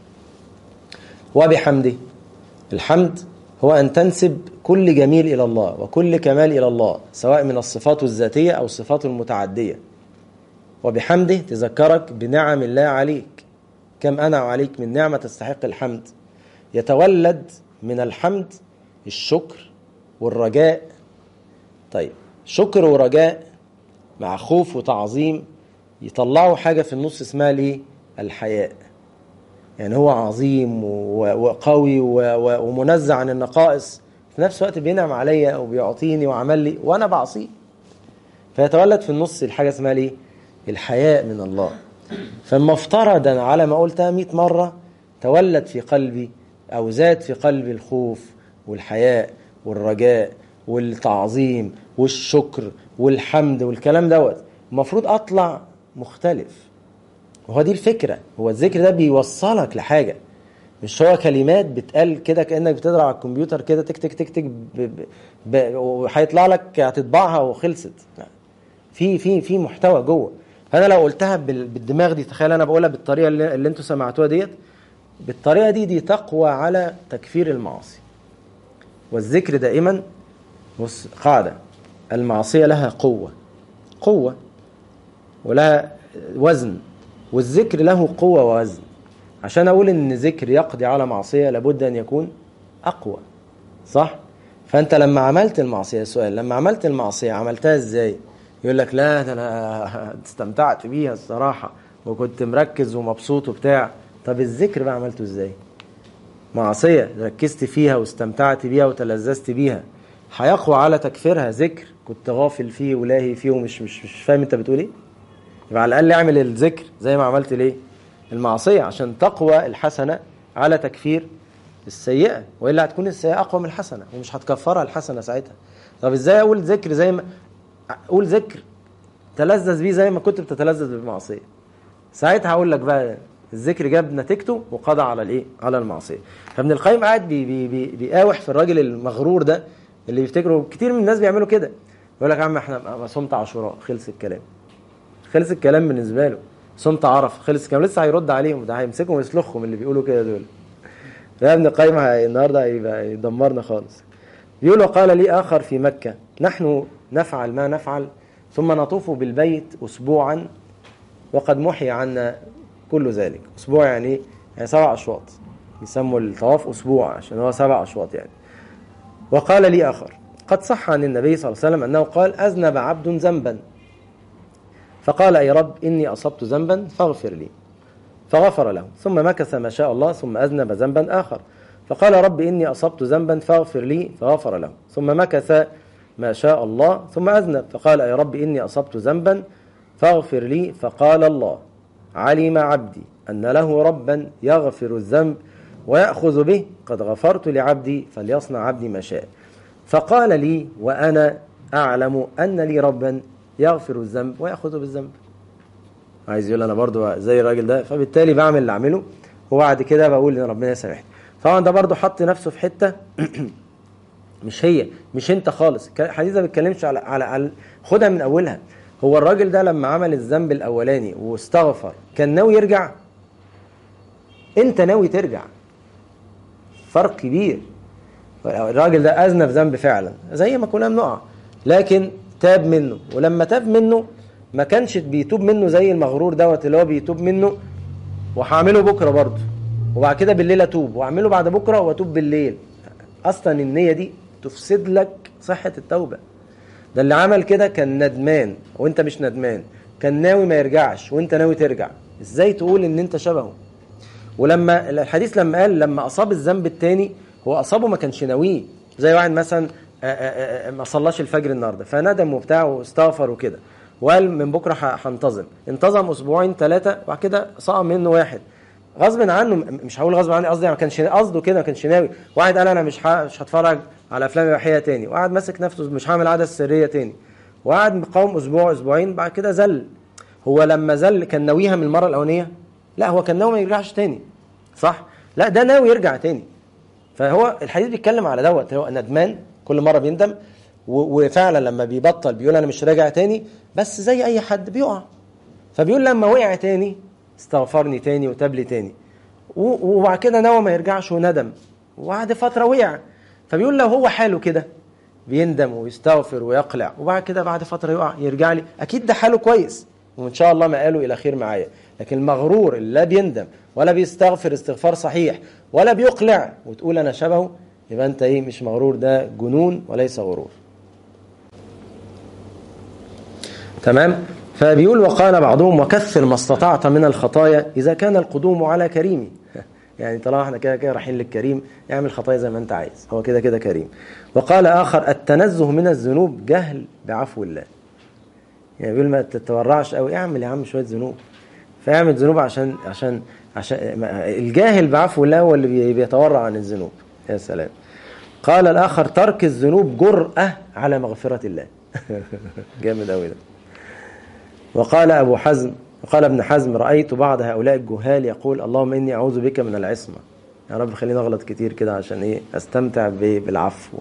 وبحمده الحمد هو أن تنسب كل جميل إلى الله وكل كمال إلى الله سواء من الصفات الذاتية أو الصفات المتعدية وبحمده تذكرك بنعم الله عليك كم أنعم عليك من نعمة تستحق الحمد يتولد من الحمد الشكر والرجاء طيب شكر ورجاء مع خوف وتعظيم يطلعوا حاجة في النص اسمها ليه الحياء يعني هو عظيم وقوي ومنزع عن النقائص في نفس الوقت بينعم عليا وبيعطيني وعمل لي وانا بعصيه فيتولد في النص الحاجه اسمها ايه الحياء من الله فمفترضا على ما قلتها 100 مره تولد في قلبي او زاد في قلبي الخوف والحياء والرجاء والتعظيم والشكر والحمد والكلام دوت المفروض اطلع مختلف وهو دي الفكره هو الذكر ده بيوصلك لحاجه مش هو كلمات بتقال كده كانك بتضرب على الكمبيوتر كده تك تك تك تك ب- ب- ب- وهيطلع لك هتطبعها وخلصت لا. في في في محتوى جوه فانا لو قلتها بال- بالدماغ دي تخيل انا بقولها بالطريقه اللي, اللي انتوا سمعتوها ديت بالطريقه دي دي تقوى على تكفير المعاصي والذكر دائما بص قاعده المعصيه لها قوه قوه ولها وزن والذكر له قوه ووزن عشان اقول ان ذكر يقضي على معصيه لابد ان يكون اقوى صح فانت لما عملت المعصيه سؤال لما عملت المعصيه عملتها ازاي يقول لك لا ده انا استمتعت بيها الصراحه وكنت مركز ومبسوط وبتاع طب الذكر بقى عملته ازاي معصيه ركزت فيها واستمتعت بيها وتلذذت بيها هيقوى على تكفيرها ذكر كنت غافل فيه ولاهي فيه ومش مش مش فاهم انت بتقول ايه يبقى على الاقل اعمل الذكر زي ما عملت ليه المعصيه عشان تقوى الحسنه على تكفير السيئه والا هتكون السيئه اقوى من الحسنه ومش هتكفرها الحسنه ساعتها طب ازاي اقول ذكر زي ما اقول ذكر تلذذ بيه زي ما كنت بتتلذذ بالمعصيه ساعتها هقول لك بقى الذكر جاب نتيجته وقضى على الايه على المعصيه فابن القيم قاعد بي بي بي بيقاوح في الراجل المغرور ده اللي بيفتكروا كتير من الناس بيعملوا كده يقول لك يا عم احنا ما صمت عاشوراء خلص الكلام خلص الكلام بالنسبه له صمت عرف خلص الكلام لسه هيرد عليهم ده هيمسكهم ويسلخهم اللي بيقولوا كده دول ده ابن القيم هي- النهارده هيبقى يدمرنا خالص بيقول وقال لي اخر في مكه نحن نفعل ما نفعل ثم نطوف بالبيت اسبوعا وقد محي عنا كل ذلك اسبوع يعني ايه؟ يعني سبع اشواط يسموا الطواف اسبوع عشان هو سبع اشواط يعني وقال لي اخر قد صح عن النبي صلى الله عليه وسلم انه قال اذنب عبد ذنبا فقال اي رب اني اصبت ذنبا فاغفر لي فغفر له ثم مكث ما شاء الله ثم أذنب ذنبا آخر فقال رب إني أصبت ذنبا فاغفر لي فغفر له ثم مكث ما شاء الله ثم أذنب فقال يا رب إني أصبت ذنبا فاغفر لي فقال الله علم عبدي أن له ربا يغفر الذنب ويأخذ به قد غفرت لعبدي فليصنع عبدي ما شاء فقال لي وأنا أعلم أن لي ربا يغفر الذنب ويأخذ بالذنب عايز يقول انا برضو زي الراجل ده فبالتالي بعمل اللي اعمله وبعد كده بقول ان ربنا يسامحني طبعا ده برضو حط نفسه في حته مش هي مش انت خالص الحديث ده ما بيتكلمش على على, على خدها من اولها هو الراجل ده لما عمل الذنب الاولاني واستغفر كان ناوي يرجع انت ناوي ترجع فرق كبير الراجل ده اذنب ذنب فعلا زي ما كنا بنقع لكن تاب منه ولما تاب منه ما كانش بيتوب منه زي المغرور دوت اللي هو بيتوب منه وهعمله بكره برضه وبعد كده بالليل اتوب واعمله بعد بكره واتوب بالليل اصلا النيه دي تفسد لك صحه التوبه ده اللي عمل كده كان ندمان وانت مش ندمان كان ناوي ما يرجعش وانت ناوي ترجع ازاي تقول ان انت شبهه ولما الحديث لما قال لما اصاب الذنب التاني هو اصابه ما كانش ناويه زي واحد مثلا آآ آآ ما صلاش الفجر النهارده فندم وبتاع واستغفر وكده وقال من بكره هنتظم انتظم اسبوعين ثلاثه وبعد كده سقط منه واحد غصب عنه مش هقول غصب عني قصدي ما كانش قصده كده ما كانش ناوي واحد قال انا مش مش هتفرج على افلام اباحيه تاني وقعد ماسك نفسه مش هعمل عاده سريه تاني وقعد مقاوم اسبوع اسبوعين بعد كده زل هو لما زل كان ناويها من المره الاولانيه لا هو كان ناوي ما يرجعش تاني صح لا ده ناوي يرجع تاني فهو الحديث بيتكلم على دوت هو ندمان كل مره بيندم وفعلا لما بيبطل بيقول انا مش راجع تاني بس زي اي حد بيقع فبيقول لما وقع تاني استغفرني تاني وتاب لي تاني وبعد كده نوى ما يرجعش وندم وبعد فتره وقع فبيقول لو هو حاله كده بيندم ويستغفر ويقلع وبعد كده بعد فتره يقع يرجع لي اكيد ده حاله كويس وان شاء الله ما قاله الى خير معايا لكن المغرور اللي لا بيندم ولا بيستغفر استغفار صحيح ولا بيقلع وتقول انا شبهه يبقى انت ايه مش مغرور ده جنون وليس غرور تمام فبيقول وقال بعضهم وكثر ما استطعت من الخطايا اذا كان القدوم على كريم يعني طالما احنا كده كده رايحين للكريم اعمل خطايا زي ما انت عايز هو كده كده كريم وقال اخر التنزه من الذنوب جهل بعفو الله يعني بيقول ما تتورعش قوي اعمل يا عم شويه ذنوب فاعمل ذنوب عشان عشان عشان الجاهل بعفو الله هو اللي بيتورع عن الذنوب يا سلام قال الآخر ترك الذنوب جرأة على مغفرة الله جامد أوي ده وقال أبو حزم وقال ابن حزم رأيت بعض هؤلاء الجهال يقول اللهم إني أعوذ بك من العصمة يا رب خليني أغلط كتير كده عشان إيه أستمتع بالعفو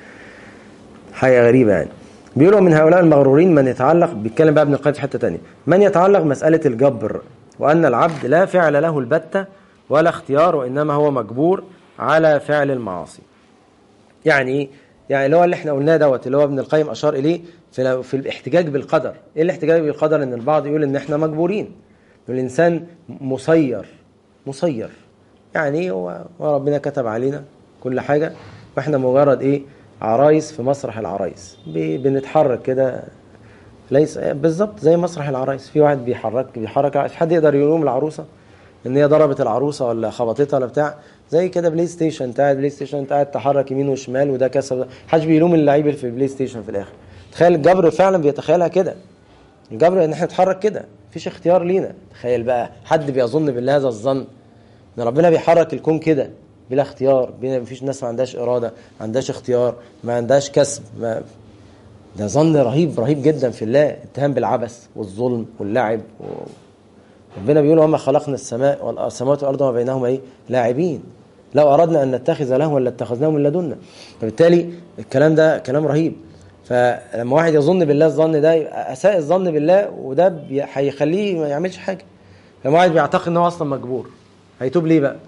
حاجة غريبة يعني بيقولوا من هؤلاء المغرورين من يتعلق بيتكلم بقى ابن القيم في حتة تانية من يتعلق مسألة الجبر وأن العبد لا فعل له البتة ولا اختيار وإنما هو مجبور على فعل المعاصي يعني ايه يعني اللي هو اللي احنا قلناه دوت اللي هو ابن القيم اشار اليه في في الاحتجاج بالقدر ايه الاحتجاج بالقدر ان البعض يقول ان احنا مجبورين ان الانسان مسير مسير يعني ايه هو ربنا كتب علينا كل حاجه واحنا مجرد ايه عرايس في مسرح العرايس بنتحرك كده ليس بالظبط زي مسرح العرايس في واحد بيحرك بيحرك حد يقدر يلوم العروسه ان هي ضربت العروسه ولا خبطتها ولا بتاع زي كده بلاي ستيشن انت قاعد بلاي ستيشن انت قاعد تحرك يمين وشمال وده كسب محدش بيلوم اللعيب في البلاي ستيشن في الاخر تخيل الجبر فعلا بيتخيلها كده الجبر ان احنا نتحرك كده مفيش اختيار لينا تخيل بقى حد بيظن بالله هذا الظن ان ربنا بيحرك الكون كده بلا اختيار مفيش ناس ما عندهاش اراده ما عندهاش اختيار ما عندهاش كسب ما ده ظن رهيب رهيب جدا في الله اتهام بالعبث والظلم واللعب و... ربنا بيقول وما خلقنا السماء والسماوات والارض وما بينهما ايه لاعبين لو اردنا ان نتخذ لهوا لاتخذناه من لدنا فبالتالي الكلام ده كلام رهيب فلما واحد يظن بالله الظن ده اساء الظن بالله وده هيخليه ما يعملش حاجه لما واحد بيعتقد ان هو اصلا مجبور هيتوب ليه بقى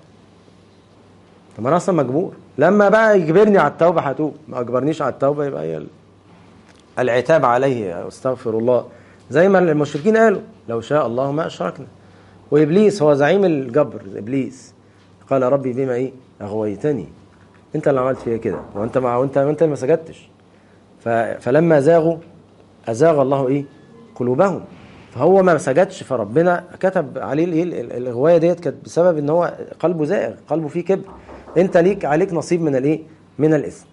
طب انا اصلا مجبور لما بقى يجبرني على التوبه هتوب ما اجبرنيش على التوبه يبقى هي العتاب عليه استغفر الله زي ما المشركين قالوا لو شاء الله ما اشركنا وابليس هو زعيم الجبر ابليس قال ربي بما ايه اغويتني انت اللي عملت فيا كده وانت مع وانت انت ما سجدتش فلما زاغوا ازاغ الله ايه قلوبهم فهو ما سجدش فربنا كتب عليه الايه الاغوايه ديت كانت بسبب ان هو قلبه زائغ قلبه فيه كبر انت ليك عليك نصيب من الايه من الاثم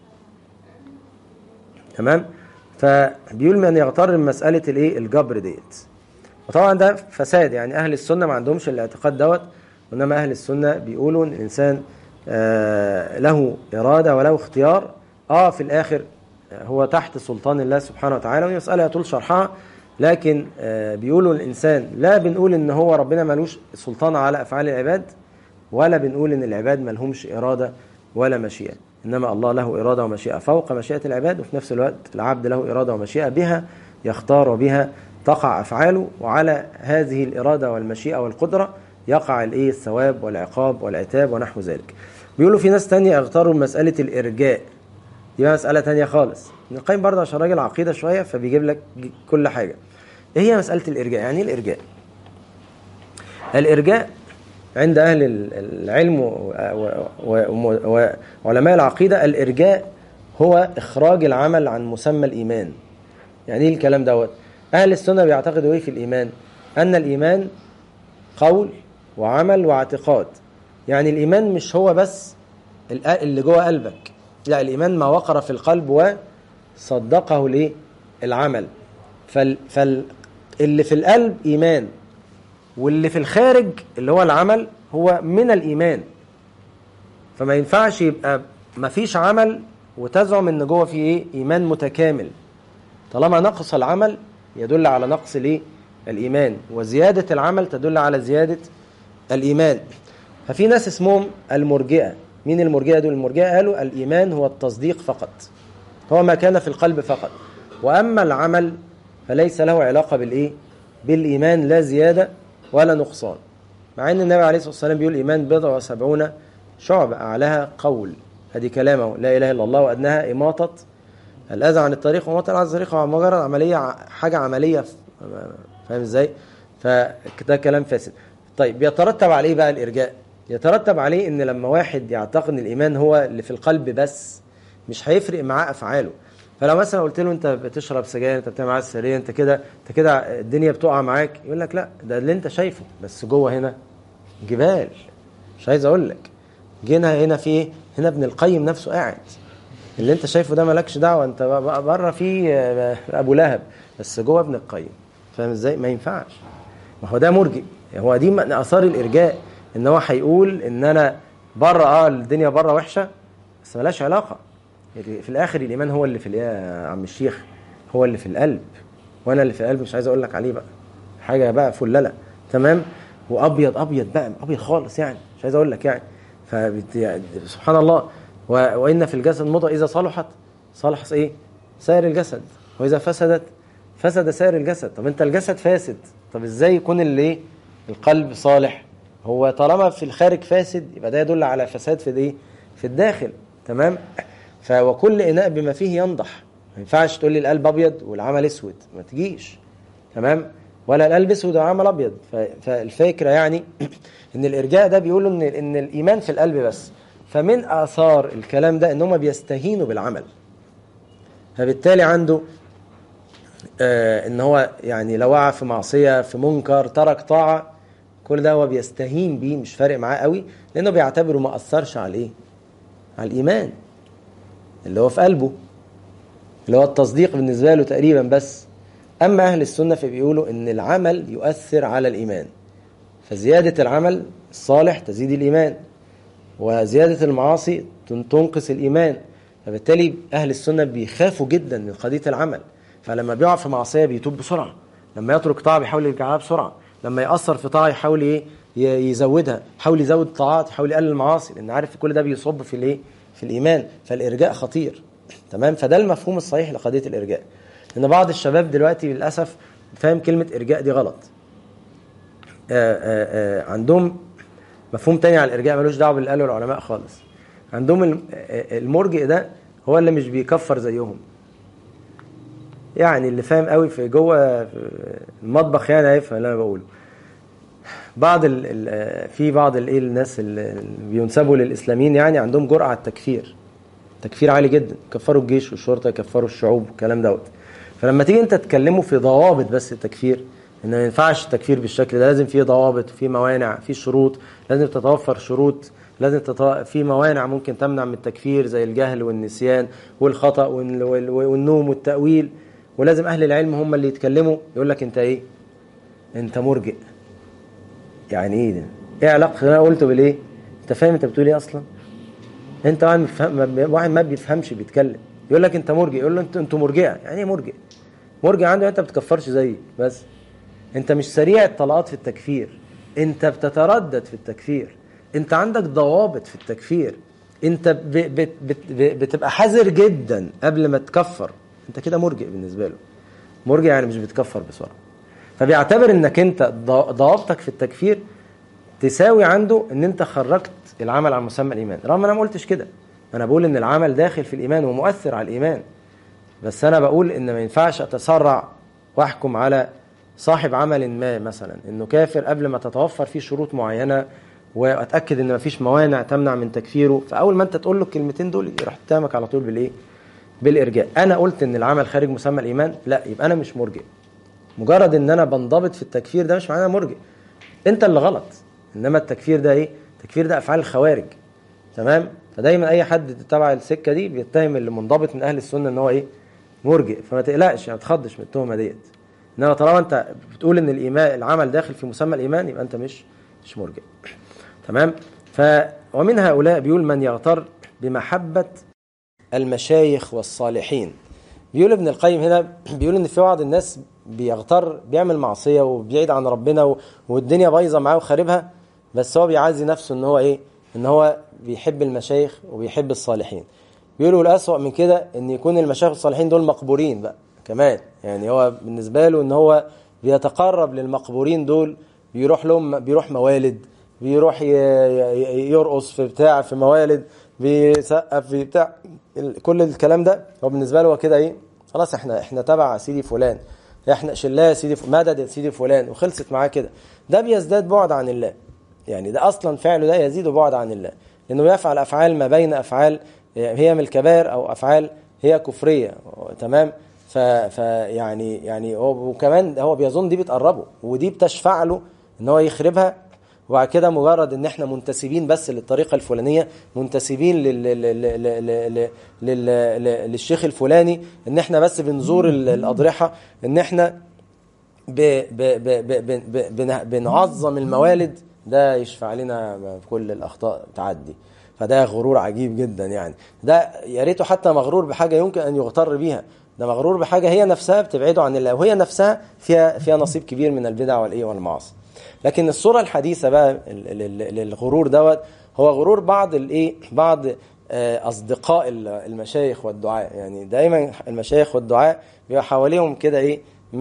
تمام فبيقول من يغتر من مساله الايه الجبر ديت وطبعا ده فساد يعني اهل السنه ما عندهمش الاعتقاد دوت وانما اهل السنه بيقولوا ان الانسان آه له اراده وله اختيار اه في الاخر هو تحت سلطان الله سبحانه وتعالى وهي مساله يطول شرحها لكن آه بيقولوا الانسان لا بنقول ان هو ربنا ملوش سلطان على افعال العباد ولا بنقول ان العباد ملهمش اراده ولا مشيئه انما الله له اراده ومشيئه فوق مشيئه العباد وفي نفس الوقت العبد له اراده ومشيئه بها يختار وبها تقع افعاله وعلى هذه الاراده والمشيئه والقدره يقع الايه الثواب والعقاب والعتاب ونحو ذلك بيقولوا في ناس تانية اختاروا مسألة الإرجاء دي مسألة تانية خالص ابن القيم برضه عشان راجل عقيدة شوية فبيجيب لك كل حاجة ايه هي مسألة الإرجاء يعني ايه الإرجاء الإرجاء عند أهل العلم وعلماء العقيدة الإرجاء هو إخراج العمل عن مسمى الإيمان يعني ايه الكلام دوت أهل السنة بيعتقدوا ايه في الإيمان أن الإيمان قول وعمل واعتقاد يعني الإيمان مش هو بس اللي جوه قلبك لا الإيمان ما وقر في القلب وصدقه ليه العمل فال, فال اللي في القلب إيمان واللي في الخارج اللي هو العمل هو من الإيمان فما ينفعش يبقى ما فيش عمل وتزعم ان جوه في ايه ايمان متكامل طالما نقص العمل يدل على نقص الايه الايمان وزياده العمل تدل على زياده الايمان ففي ناس اسمهم المرجئه مين المرجئه دول المرجئه قالوا الايمان هو التصديق فقط هو ما كان في القلب فقط واما العمل فليس له علاقه بالايه بالايمان لا زياده ولا نقصان مع ان النبي عليه الصلاه والسلام بيقول الايمان بضع وسبعون شعب اعلاها قول هذه كلامه لا اله الا الله وادناها اماطه الاذى عن الطريق ومطر عن الطريق مجرد عمليه حاجه عمليه فاهم ازاي فده كلام فاسد طيب يترتب عليه بقى الارجاء يترتب عليه ان لما واحد يعتقد ان الايمان هو اللي في القلب بس مش هيفرق معاه افعاله فلو مثلا قلت له انت بتشرب سجاير انت بتعمل عاده سريه انت كده انت كده الدنيا بتقع معاك يقول لك لا ده اللي انت شايفه بس جوه هنا جبال مش عايز اقول لك جينا هنا في ايه هنا ابن القيم نفسه قاعد اللي انت شايفه ده مالكش دعوه انت بره في ابو لهب بس جوه ابن القيم فاهم ازاي ما ينفعش ما هو ده مرجئ هو دي اثار الارجاء ان هو هيقول ان انا بره اه الدنيا بره وحشه بس ملهاش علاقه يعني في الاخر الايمان هو اللي في ال- يا عم الشيخ هو اللي في القلب وانا اللي في القلب مش عايز اقول لك عليه بقى حاجه بقى فلله تمام وابيض ابيض بقى ابيض خالص يعني مش عايز اقول لك يعني فبت يعني سبحان الله و... وان في الجسد مضغه اذا صلحت صلح ايه سائر الجسد واذا فسدت فسد سائر الجسد طب انت الجسد فاسد طب ازاي يكون اللي ايه القلب صالح هو طالما في الخارج فاسد يبقى ده يدل على فساد في الايه في الداخل تمام ف وكل اناء بما فيه ينضح ما ينفعش تقول لي القلب ابيض والعمل اسود ما تجيش تمام ولا القلب اسود والعمل ابيض ف- فالفكره يعني ان الارجاء ده بيقولوا ان ان الايمان في القلب بس فمن اثار الكلام ده ان هم بيستهينوا بالعمل فبالتالي عنده آه ان هو يعني لو وقع في معصيه في منكر ترك طاعه كل ده هو بيستهين بيه مش فارق معاه قوي لانه بيعتبره ما اثرش على ايه على الايمان اللي هو في قلبه اللي هو التصديق بالنسبه له تقريبا بس اما اهل السنه فبيقولوا ان العمل يؤثر على الايمان فزياده العمل الصالح تزيد الايمان وزياده المعاصي تن- تنقص الايمان فبالتالي اهل السنه بيخافوا جدا من قضيه العمل فلما بيقع في معصيه بيتوب بسرعه لما يترك طاعه بيحاول يرجع لها بسرعه لما ياثر في طاعه يحاول ايه ي- يزودها يحاول يزود الطاعات يحاول يقلل المعاصي لان عارف كل ده بيصب في الايه في الايمان فالارجاء خطير تمام فده المفهوم الصحيح لقضيه الارجاء لان بعض الشباب دلوقتي للاسف فاهم كلمه ارجاء دي غلط آآ آآ عندهم مفهوم تاني على الارجاء ملوش دعوه باللي قاله العلماء خالص عندهم الم- آه، المرجئ ده هو اللي مش بيكفر زيهم يعني اللي فاهم قوي في جوه في المطبخ يعني هيفهم اللي انا بقوله بعض ال ال آه، في بعض الايه الناس اللي بينسبوا للاسلاميين يعني عندهم جرأه على التكفير تكفير عالي جدا يكفروا الجيش والشرطه يكفروا الشعوب والكلام دوت فلما تيجي انت تتكلموا في ضوابط بس التكفير ان ما ينفعش التكفير بالشكل ده لازم في ضوابط في موانع في شروط لازم تتوفر شروط لازم تتو... في موانع ممكن تمنع من التكفير زي الجهل والنسيان والخطأ وال... وال... والنوم والتأويل ولازم اهل العلم هم اللي يتكلموا يقول لك انت ايه انت مرجئ يعني ايه ده ايه علاقه اللي انا قلته بالايه انت فاهم انت بتقول ايه اصلا انت واحد مفهم ما- واحد ما بيفهمش بيتكلم يقول لك انت مرجئ يقول له انت انتوا مرجئه يعني ايه مرجئ مرجئ عنده انت ما بتكفرش زيي بس انت مش سريع الطلقات في التكفير انت بتتردد في التكفير انت عندك ضوابط في التكفير انت ب بت بت ب- بتبقى حذر جدا قبل ما تكفر انت كده مرجئ بالنسبه له مرجئ يعني مش بتكفر بسرعه فبيعتبر انك انت ض- ضوابطك في التكفير تساوي عنده ان انت خرجت العمل عن مسمى الايمان رغم انا ما قلتش كده انا بقول ان العمل داخل في الايمان ومؤثر على الايمان بس انا بقول ان ما ينفعش اتسرع واحكم على صاحب عمل ما مثلا انه كافر قبل ما تتوفر فيه شروط معينه واتاكد ان مفيش موانع تمنع من تكفيره فاول ما انت تقول له الكلمتين دول يروح تهمك على طول بالايه بالارجاء انا قلت ان العمل خارج مسمى الايمان لا يبقى انا مش مرجئ مجرد ان انا بنضبط في التكفير ده مش معناه مرجئ انت اللي غلط انما التكفير ده ايه التكفير ده افعال الخوارج تمام فدايما اي حد تبع السكه دي بيتهم اللي منضبط من اهل السنه ان هو ايه مرجئ فما تقلقش ما تخضش من التهمه ديت انما طالما انت بتقول ان الايمان العمل داخل في مسمى الايمان يبقى انت مش مش مرجئ تمام ف ومن هؤلاء بيقول من يغتر بمحبه المشايخ والصالحين بيقول ابن القيم هنا بيقول ان في بعض الناس بيغتر بيعمل معصيه وبيعيد عن ربنا و- والدنيا بايظه معاه وخاربها بس هو بيعزي نفسه ان هو ايه ان هو بيحب المشايخ وبيحب الصالحين بيقولوا الاسوأ من كده ان يكون المشايخ والصالحين دول مقبورين بقى كمان يعني هو بالنسبه له ان هو بيتقرب للمقبورين دول بيروح لهم بيروح موالد بيروح ي- ي- يرقص في بتاع في موالد بيسقف في بتاع ال- كل الكلام ده هو بالنسبه له هو كده ايه خلاص احنا احنا تبع سيدي فلان احنا شلاه يا سيدي ف- مدد يا سيدي فلان وخلصت معاه كده ده بيزداد بعد عن الله يعني ده اصلا فعله ده يزيد بعد عن الله لانه يفعل افعال ما بين افعال هي من الكبائر او افعال هي كفريه تمام ف ف يعني يعني هو وكمان هو بيظن دي بتقربه ودي بتشفع له ان هو يخربها وبعد كده مجرد ان احنا منتسبين بس للطريقه الفلانيه منتسبين لل... لل... لل... لل... لل... لل... للشيخ الفلاني ان احنا بس بنزور ال- الاضرحه ان احنا ب... ب... ب... ب... ب... ب... بن- بنعظم الموالد ده يشفع لنا بكل الاخطاء تعدي فده غرور عجيب جدا يعني ده يا ريته حتى مغرور بحاجه يمكن ان يغتر بيها ده مغرور بحاجه هي نفسها بتبعده عن الله وهي نفسها فيها فيها نصيب كبير من البدع والايه والمعاصي لكن الصوره الحديثه بقى للغرور دوت هو غرور بعض الايه بعض اصدقاء المشايخ والدعاء يعني دايما المشايخ والدعاء بيبقى حواليهم كده ايه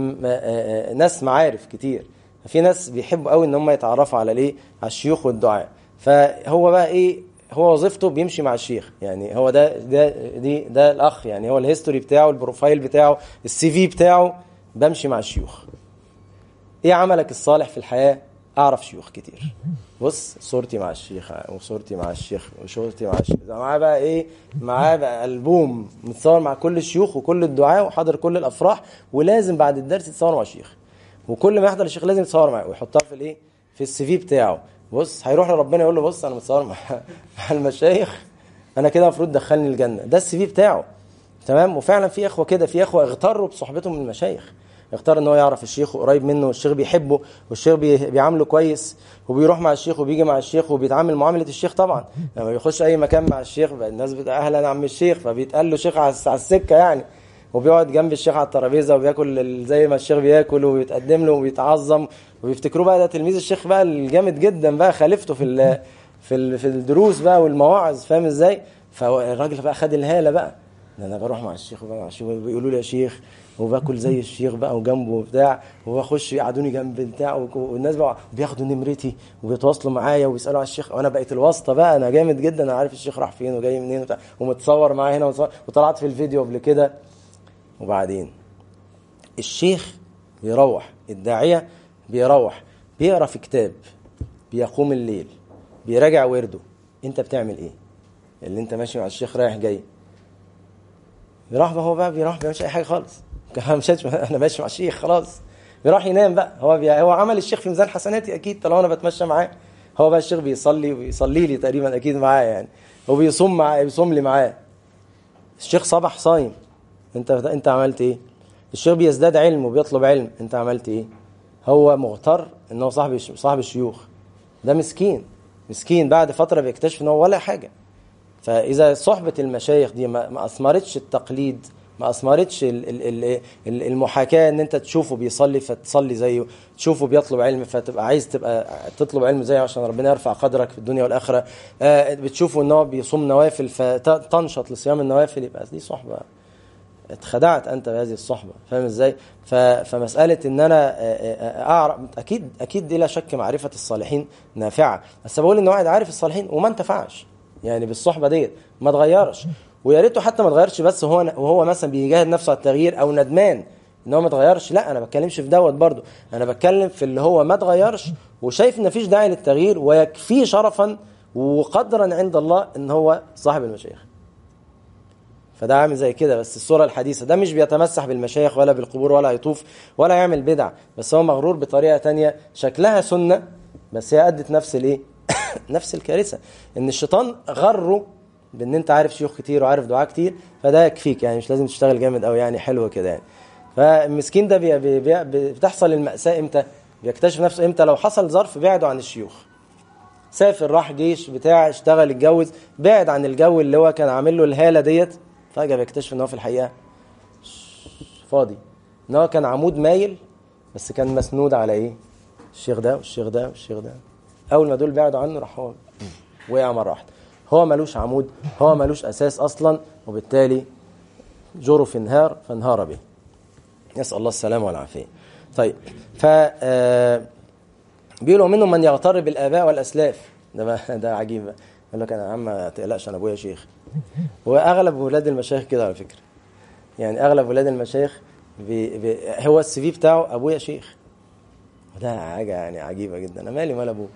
ناس معارف كتير في ناس بيحبوا قوي ان هم يتعرفوا على الايه على الشيوخ والدعاء فهو بقى ايه هو وظيفته بيمشي مع الشيخ يعني هو ده ده دي ده الاخ يعني هو الهيستوري بتاعه البروفايل بتاعه السي في بتاعه بمشي مع الشيوخ ايه عملك الصالح في الحياه اعرف شيوخ كتير بص صورتي مع الشيخ وصورتي مع الشيخ وصورتي مع الشيخ معاه بقى ايه معاه بقى البوم متصور مع كل الشيوخ وكل الدعاء وحاضر كل الافراح ولازم بعد الدرس يتصور مع الشيخ وكل ما يحضر الشيخ لازم يتصور معاه ويحطها في الايه في السي في بتاعه بص هيروح لربنا يقول له بص انا متصور مع مع المشايخ انا كده المفروض دخلني الجنه ده السي في بتاعه تمام وفعلا في اخوه كده في اخوه اغتروا بصحبتهم من المشايخ اختار ان هو يعرف الشيخ وقريب منه والشيخ بيحبه والشيخ بي... بيعامله كويس وبيروح مع الشيخ وبيجي مع الشيخ وبيتعامل معامله الشيخ طبعا لما بيخش اي مكان مع الشيخ الناس بتقول اهلا عم الشيخ فبيتقال له شيخ على السكه يعني وبيقعد جنب الشيخ على الترابيزه وبياكل زي ما الشيخ بياكل وبيتقدم له وبيتعظم وبيفتكروه بقى ده تلميذ الشيخ بقى الجامد جدا بقى خليفته في ال في ال في الدروس بقى والمواعظ فاهم ازاي؟ فالراجل بقى خد الهاله بقى ده انا بروح مع الشيخ وبقى مع الشيخ بيقولوا لي يا شيخ وباكل زي الشيخ بقى وجنبه وبتاع وبخش يقعدوني جنب بتاع والناس بقى بياخدوا نمرتي وبيتواصلوا معايا وبيسالوا على الشيخ وانا بقيت الواسطه بقى انا جامد جدا انا عارف الشيخ راح فين وجاي منين وبتاع ومتصور معاه هنا ومتصور وطلعت في الفيديو قبل كده وبعدين الشيخ بيروح الداعيه بيروح بيقرا في كتاب بيقوم الليل بيراجع ورده انت بتعمل ايه اللي انت ماشي مع الشيخ رايح جاي بيروح هو بقى بيروح بيعملش اي حاجه خالص مشيتش انا ماشي مع الشيخ خلاص بيروح ينام بقى هو بي... هو عمل الشيخ في ميزان حسناتي اكيد طالما انا بتمشى معاه هو بقى الشيخ بيصلي ويصلي لي تقريبا اكيد معاه يعني وبيصوم معاه بيصوم لي معاه الشيخ صبح صايم انت انت عملت ايه الشيخ بيزداد علم وبيطلب علم انت عملت ايه هو مغتر ان هو صاحب صاحب الشيوخ ده مسكين مسكين بعد فتره بيكتشف ان هو ولا حاجه فاذا صحبه المشايخ دي ما اثمرتش التقليد ما اثمرتش المحاكاه ان انت تشوفه بيصلي فتصلي زيه تشوفه بيطلب علم فتبقى عايز تبقى تطلب علم زيه عشان ربنا يرفع قدرك في الدنيا والاخره بتشوفه ان هو بيصوم نوافل فتنشط لصيام النوافل يبقى دي صحبه اتخدعت انت بهذه الصحبه فاهم ازاي فمساله ان انا اعرف اكيد اكيد دي لا شك معرفه الصالحين نافعه بس بقول ان واحد عارف الصالحين وما انتفعش يعني بالصحبه ديت ما اتغيرش ويا ريته حتى ما اتغيرش بس هو وهو مثلا بيجاهد نفسه على التغيير او ندمان ان هو ما اتغيرش لا انا ما بتكلمش في دوت برضه انا بتكلم في اللي هو ما اتغيرش وشايف ان مفيش داعي للتغيير ويكفيه شرفا وقدرا عند الله ان هو صاحب المشايخ فده عامل زي كده بس الصوره الحديثه ده مش بيتمسح بالمشايخ ولا بالقبور ولا يطوف ولا يعمل بدع بس هو مغرور بطريقه تانية شكلها سنه بس هي ادت نفس الايه نفس الكارثه ان الشيطان غره بان انت عارف شيوخ كتير وعارف دعاء كتير فده يكفيك يعني مش لازم تشتغل جامد قوي يعني حلو كده يعني فالمسكين ده بي بي بي بتحصل المأساة امتى بيكتشف نفسه امتى لو حصل ظرف بعده عن الشيوخ سافر راح جيش بتاع اشتغل اتجوز بعد عن الجو اللي هو كان عامل له الهاله ديت فجاه بيكتشف ان هو في الحقيقه فاضي ان هو كان عمود مايل بس كان مسنود على ايه الشيخ ده والشيخ ده والشيخ ده اول ما دول بعدوا عنه راح هو وقع مره واحده هو ملوش عمود هو ملوش اساس اصلا وبالتالي جرف انهار فانهار به نسال الله السلامه والعافيه طيب ف بيقولوا منهم من يغتر بالاباء والاسلاف ده ده عجيب يقول لك انا يا عم ما تقلقش انا ابويا شيخ واغلب ولاد المشايخ كده على فكره يعني اغلب ولاد المشايخ بي بي هو السي في بتاعه ابويا شيخ وده حاجه يعني عجيبه جدا انا مالي مال ابوك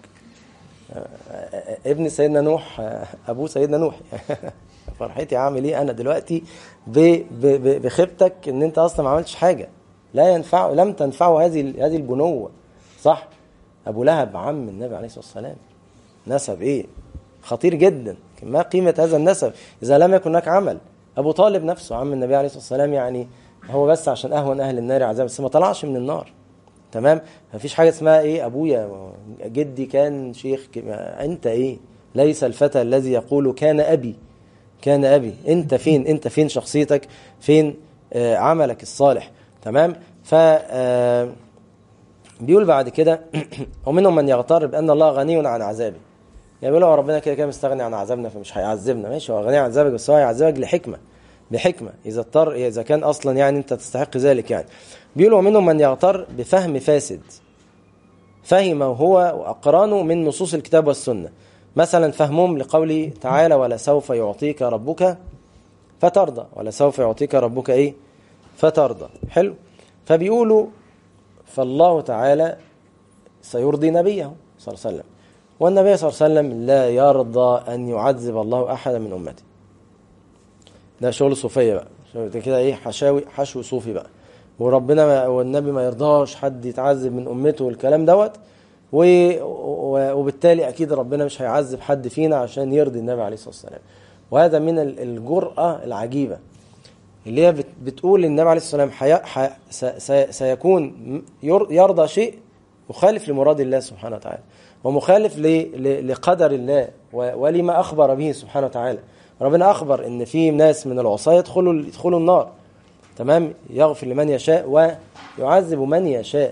ابن سيدنا نوح ابوه سيدنا نوح فرحتي عامل ايه انا دلوقتي بخيبتك ان انت اصلا ما عملتش حاجه لا ينفع لم تنفعه هذه هذه البنوه صح ابو لهب عم النبي عليه الصلاه والسلام نسب ايه خطير جدا ما قيمه هذا النسب اذا لم يكن هناك عمل ابو طالب نفسه عم النبي عليه الصلاه والسلام يعني هو بس عشان اهون اهل النار عذاب بس ما طلعش من النار تمام مفيش حاجه اسمها ايه ابويا جدي كان شيخ انت ايه ليس الفتى الذي يقول كان ابي كان ابي انت فين انت فين شخصيتك فين آه عملك الصالح تمام ف آه بيقول بعد كده ومنهم من يغتر بان الله غني عن عذابه يعني بيقول هو ربنا كده كده مستغني عن عذابنا فمش هيعذبنا ماشي هو غني عن عذابك بس هو هيعذبك لحكمه بحكمه اذا اضطر اذا كان اصلا يعني انت تستحق ذلك يعني بيقول ومنهم من يغتر بفهم فاسد فهم هو واقرانه من نصوص الكتاب والسنه مثلا فهمهم لقوله تعالى ولا سوف يعطيك ربك فترضى ولا سوف يعطيك ربك ايه فترضى حلو فبيقولوا فالله تعالى سيرضي نبيه صلى الله عليه وسلم والنبي صلى الله عليه وسلم لا يرضى أن يعذب الله أحدا من أمته ده شغل صوفية بقى شغل كده إيه حشاوي حشو صوفي بقى وربنا ما والنبي ما يرضاش حد يتعذب من أمته والكلام دوت و... وبالتالي أكيد ربنا مش هيعذب حد فينا عشان يرضي النبي عليه الصلاة والسلام وهذا من الجرأة العجيبة اللي هي بتقول النبي عليه الصلاة والسلام حي... حي... سيكون يرضى شيء مخالف لمراد الله سبحانه وتعالى ومخالف لقدر الله ولما أخبر به سبحانه وتعالى ربنا أخبر إن في ناس من العصاة يدخلوا يدخلوا النار تمام يغفر لمن يشاء ويعذب من يشاء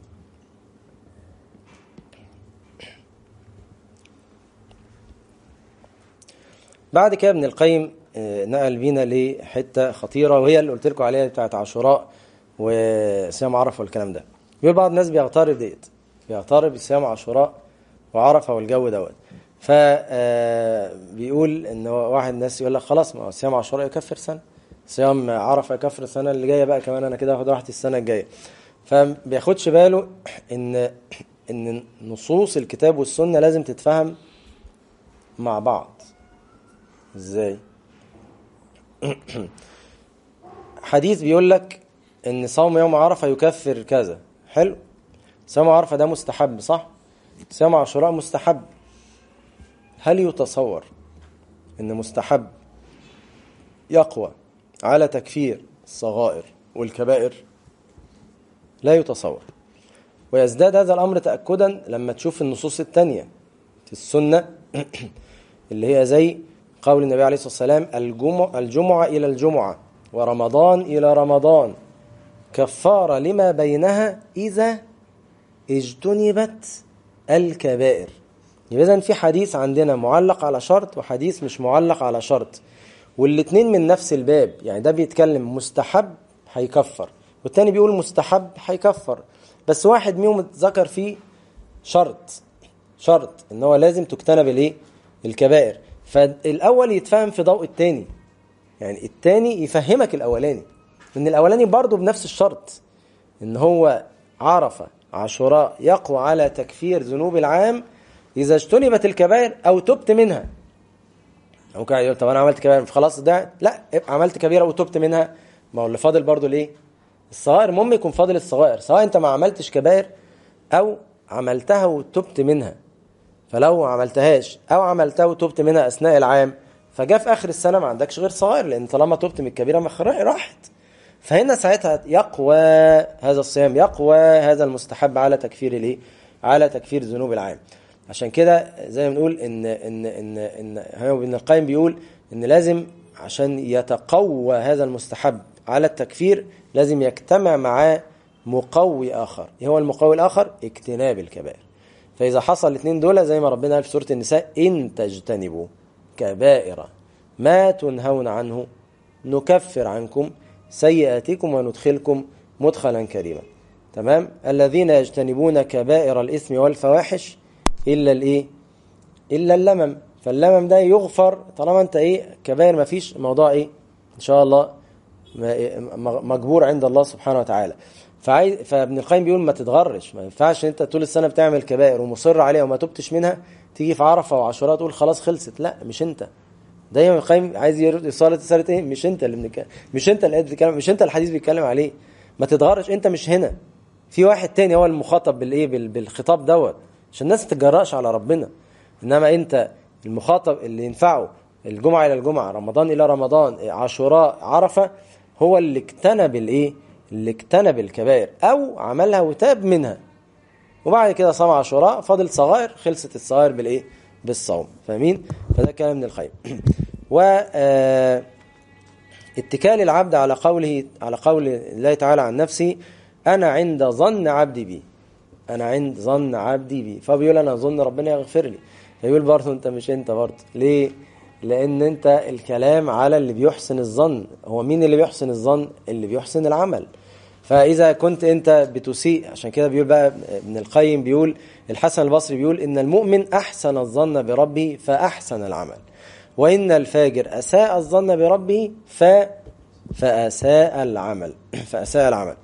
بعد كده ابن القيم نقل بينا لحته خطيره وهي اللي قلت لكم عليها بتاعت عاشوراء وصيام عرفه والكلام ده بيقول بعض الناس بيغترب ديت بيغترب صيام عاشوراء وعرفه والجو دوت ف بيقول ان واحد الناس يقول لك خلاص ما هو صيام عاشوراء يكفر سنه صيام عرفه يكفر السنه اللي جايه بقى كمان انا كده هاخد راحتي السنه الجايه فبياخدش باله ان ان نصوص الكتاب والسنه لازم تتفهم مع بعض ازاي حديث بيقول لك ان صوم يوم عرفه يكفر كذا حلو صيام عرفه ده مستحب صح صيام عاشوراء مستحب هل يتصور ان مستحب يقوى على تكفير الصغائر والكبائر لا يتصور ويزداد هذا الامر تاكدا لما تشوف النصوص الثانيه في السنه اللي هي زي قول النبي عليه الصلاه والسلام الجمعه الجمعه الى الجمعه ورمضان الى رمضان كفاره لما بينها اذا اجتنبت الكبائر يبقى اذا في حديث عندنا معلق على شرط وحديث مش معلق على شرط والاثنين من نفس الباب يعني ده بيتكلم مستحب هيكفر والتاني بيقول مستحب هيكفر بس واحد منهم ذكر فيه شرط شرط ان هو لازم تجتنب الايه الكبائر فالاول يتفهم في ضوء التاني يعني التاني يفهمك الاولاني ان الاولاني برضه بنفس الشرط ان هو عرفه عاشوراء يقوى على تكفير ذنوب العام إذا اجتنبت الكبائر أو تبت منها ممكن يقول طب أنا عملت كبائر خلاص ده لا عملت كبيرة وتبت منها ما هو اللي فاضل برضه ليه؟ الصغائر المهم يكون فاضل الصغائر سواء أنت ما عملتش كبائر أو عملتها وتبت منها فلو ما عملتهاش أو عملتها وتبت منها أثناء العام فجاء في آخر السنة ما عندكش غير صغائر لأن طالما تبت من الكبيرة ما راحت فهنا ساعتها يقوى هذا الصيام يقوى هذا المستحب على تكفير الايه على تكفير ذنوب العام عشان كده زي ما بنقول ان ان ان ان ابن القيم بيقول ان لازم عشان يتقوى هذا المستحب على التكفير لازم يجتمع معاه مقوي اخر ايه هو المقوي الاخر اجتناب الكبائر فاذا حصل الاثنين دول زي ما ربنا قال في سوره النساء ان تجتنبوا كبائر ما تنهون عنه نكفر عنكم سيئاتكم وندخلكم مدخلا كريما تمام الذين يجتنبون كبائر الإثم والفواحش إلا الإيه إلا اللمم فاللمم ده يغفر طالما أنت إيه كبائر ما فيش موضوع إيه إن شاء الله مجبور عند الله سبحانه وتعالى فعايز فابن القيم بيقول ما تتغرش ما ينفعش انت طول السنه بتعمل كبائر ومصر عليها وما تبتش منها تيجي في عرفه وعاشوراء تقول خلاص خلصت لا مش انت دايما القيم عايز يوصل رساله ايه مش انت اللي بنتكلم مش انت اللي بتتكلم مش انت الحديث بيتكلم عليه ما تتغرش انت مش هنا في واحد تاني هو المخاطب بالايه بالخطاب دوت عشان الناس ما تتجرأش على ربنا انما انت المخاطب اللي ينفعه الجمعه الى الجمعه رمضان الى رمضان عاشوراء عرفه هو اللي اجتنب الايه اللي اجتنب الكبائر او عملها وتاب منها وبعد كده صام عاشوراء فاضل صغائر خلصت الصغائر بالايه بالصوم فاهمين فده كلام ابن القيم و آه، اتكال العبد على قوله على قول الله تعالى عن نفسه انا عند ظن عبدي بي انا عند ظن عبدي بي فبيقول انا اظن ربنا يغفر لي فيقول برضه انت مش انت برضه ليه لان انت الكلام على اللي بيحسن الظن هو مين اللي بيحسن الظن اللي بيحسن العمل فاذا كنت انت بتسيء عشان كده بيقول بقى ابن القيم بيقول الحسن البصري بيقول ان المؤمن احسن الظن بربه فاحسن العمل وان الفاجر اساء الظن بربه ف فاساء العمل فاساء العمل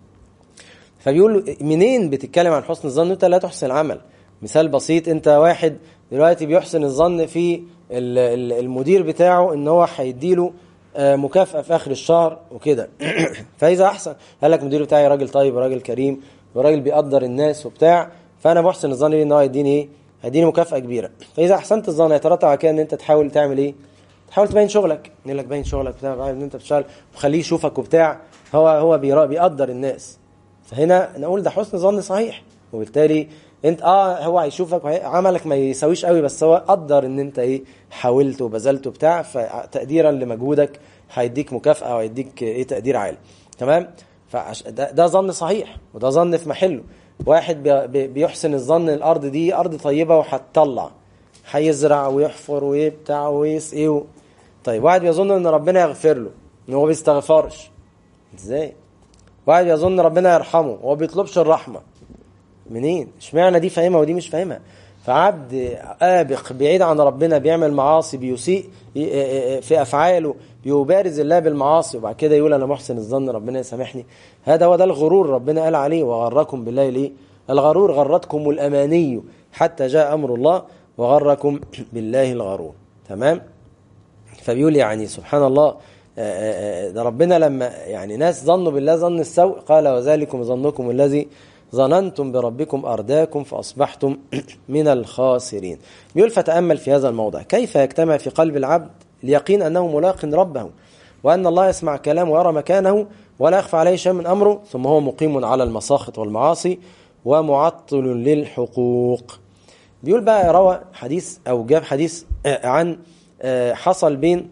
فبيقول منين بتتكلم عن حسن الظن انت لا تحسن العمل مثال بسيط انت واحد دلوقتي بيحسن الظن في ال- ال- المدير بتاعه ان هو هيديله آه، مكافأة في آخر الشهر وكده فإذا أحسن قال لك المدير بتاعي راجل طيب وراجل كريم وراجل بيقدر الناس وبتاع فأنا بحسن الظن بيه إن هو هيديني إيه؟ هيديني مكافأة كبيرة فإذا أحسنت الظن يترتب على كده إن أنت تحاول تعمل إيه؟ تحاول تبين شغلك يقول لك باين شغلك بتاع إن أنت بتشتغل وخليه يشوفك وبتاع هو هو بيرا- بيقدر الناس فهنا نقول ده حسن ظن صحيح وبالتالي انت اه هو هيشوفك وهي- عملك ما يساويش قوي بس هو قدر ان انت ايه حاولت وبذلت وبتاع فتقديرا لمجهودك هيديك مكافأة وهيديك ايه تقدير عالي تمام فعش ده, ده ظن صحيح وده ظن في محله واحد بي- بي- بيحسن الظن الارض دي ارض طيبة وهتطلع هيزرع ويحفر ويبتاع ويسقي و... طيب واحد بيظن ان ربنا يغفر له ان هو بيستغفرش ازاي واحد يظن ربنا يرحمه وهو بيطلبش الرحمه منين اشمعنى دي فاهمها ودي مش فاهمها فعبد آبق بعيد عن ربنا بيعمل معاصي بيسيء في افعاله بيبارز الله بالمعاصي وبعد كده يقول انا محسن الظن ربنا يسامحني هذا هو ده الغرور ربنا قال عليه وغركم بالله ليه الغرور غرتكم الاماني حتى جاء امر الله وغركم بالله الغرور تمام فبيقول يعني سبحان الله آه، آه، آه، ده ربنا لما يعني ناس ظنوا بالله ظن السوء قال وذلكم ظنكم الذي ظننتم بربكم أرداكم فأصبحتم من الخاسرين بيقول فتأمل في هذا الموضع كيف يجتمع في قلب العبد اليقين أنه ملاق ربه وأن الله يسمع كلامه ويرى مكانه ولا يخفى عليه شيء من أمره ثم هو مقيم على المساخط والمعاصي ومعطل للحقوق بيقول بقى روى حديث أو جاب حديث آه، عن آه، حصل بين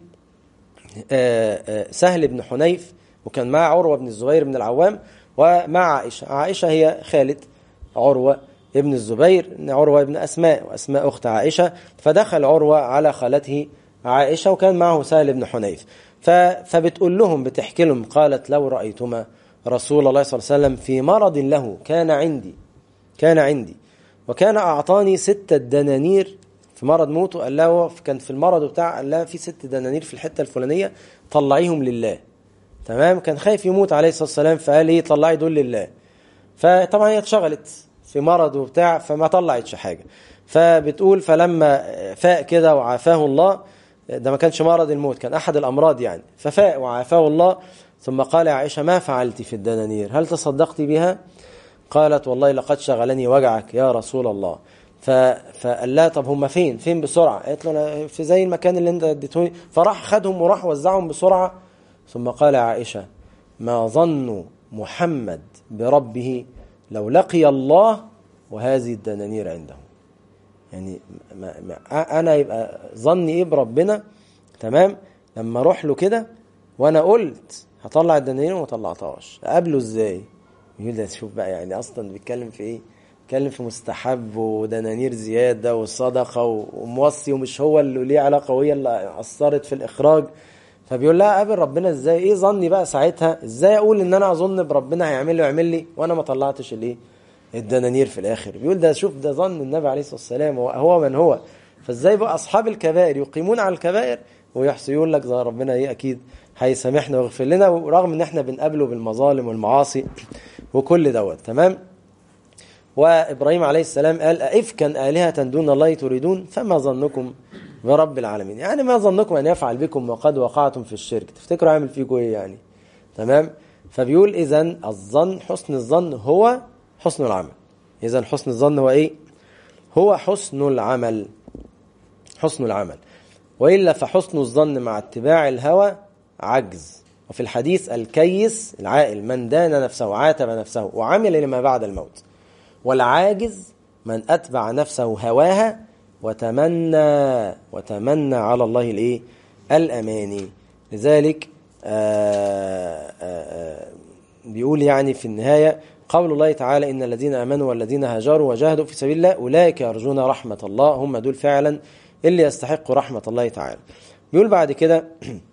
آه، آه، سهل بن حنيف وكان معه عروة بن الزبير بن العوام ومع عائشة عائشة هي خالة عروة ابن الزبير إن عروة ابن أسماء وأسماء أخت عائشة فدخل عروة على خالته عائشة وكان معه سهل بن حنيف ف- فبتقول لهم بتحكي لهم قالت لو رأيتما رسول الله صلى الله عليه وسلم في مرض له كان عندي كان عندي وكان أعطاني ستة دنانير في مرض موته قال لها هو كان في المرض بتاع قال لها في ست دنانير في الحتة الفلانية طلعيهم لله تمام كان خايف يموت عليه الصلاة والسلام فقال ايه طلعي دول لله فطبعا هي اتشغلت في مرض وبتاع فما طلعتش حاجة فبتقول فلما فاق كده وعافاه الله ده ما كانش مرض الموت كان أحد الأمراض يعني ففاق وعافاه الله ثم قال يا عائشة ما فعلت في الدنانير هل تصدقت بها قالت والله لقد شغلني وجعك يا رسول الله ف... فقال لها طب هم فين فين بسرعة قالت له أنا في زي المكان اللي انت اديتوني فراح خدهم وراح وزعهم بسرعة ثم قال يا عائشة ما ظن محمد بربه لو لقي الله وهذه الدنانير عنده يعني ما ما انا يبقى ظني ايه بربنا تمام لما اروح له كده وانا قلت هطلع الدنانير وما طلعتهاش اقابله ازاي يقول ده شوف بقى يعني اصلا بيتكلم في ايه بيتكلم في مستحب ودنانير زياده والصدقه وموصي ومش هو اللي ليه علاقه وهي اللي اثرت في الاخراج فبيقول لها قابل ربنا ازاي ايه ظني بقى ساعتها ازاي اقول ان انا اظن بربنا هيعمل لي ويعمل لي وانا ما طلعتش الايه الدنانير في الاخر بيقول ده شوف ده ظن النبي عليه الصلاه والسلام هو, هو من هو فازاي بقى اصحاب الكبائر يقيمون على الكبائر ويحصل يقول لك ده ربنا ايه اكيد هيسامحنا ويغفر لنا ورغم ان احنا بنقابله بالمظالم والمعاصي وكل دوت تمام وابراهيم عليه السلام قال افكا الهه دون الله تريدون فما ظنكم برب العالمين يعني ما ظنكم ان يفعل بكم وقد وقعتم في الشرك تفتكروا يعمل فيكم ايه يعني تمام فبيقول اذا الظن حسن الظن هو حسن العمل اذا حسن الظن هو ايه هو حسن العمل حسن العمل والا فحسن الظن مع اتباع الهوى عجز وفي الحديث الكيس العائل من دان نفسه عاتب نفسه وعمل لما بعد الموت والعاجز من أتبع نفسه هواها وتمنى وتمنى على الله الايه الأماني لذلك آآ آآ بيقول يعني في النهاية قول الله تعالى إن الذين آمنوا والذين هاجروا وجاهدوا في سبيل الله أولئك يرجون رحمة الله هم دول فعلا اللي يستحقوا رحمة الله تعالى بيقول بعد كده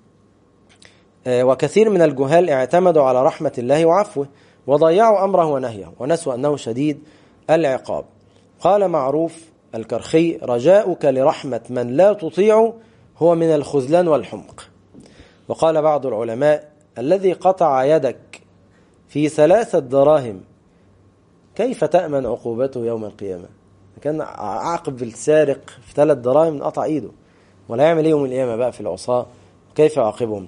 وكثير من الجهال اعتمدوا على رحمة الله وعفوه وضيعوا أمره ونهيه ونسوا أنه شديد العقاب قال معروف الكرخي رجاؤك لرحمة من لا تطيع هو من الخذلان والحمق وقال بعض العلماء الذي قطع يدك في ثلاثة دراهم كيف تأمن عقوبته يوم القيامة كان عاقب السارق في ثلاث دراهم قطع ايده ولا يعمل ايه يوم القيامة بقى في العصاة كيف يعاقبهم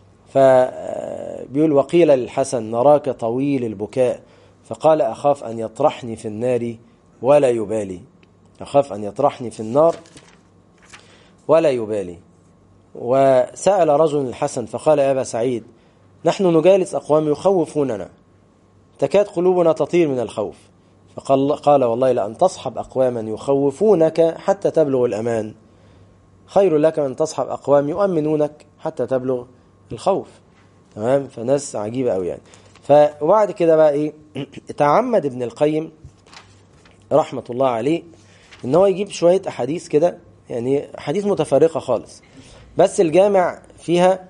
فبيقول وقيل للحسن نراك طويل البكاء فقال أخاف أن يطرحني في النار ولا يبالي أخاف أن يطرحني في النار ولا يبالي وسأل رجل الحسن فقال يا أبا سعيد نحن نجالس أقوام يخوفوننا تكاد قلوبنا تطير من الخوف فقال قال والله لأن تصحب أقواما يخوفونك حتى تبلغ الأمان خير لك من تصحب أقوام يؤمنونك حتى تبلغ الخوف تمام فناس عجيبة قوي يعني فبعد كده بقى ايه تعمد ابن القيم رحمة الله عليه ان هو يجيب شوية احاديث كده يعني احاديث متفرقة خالص بس الجامع فيها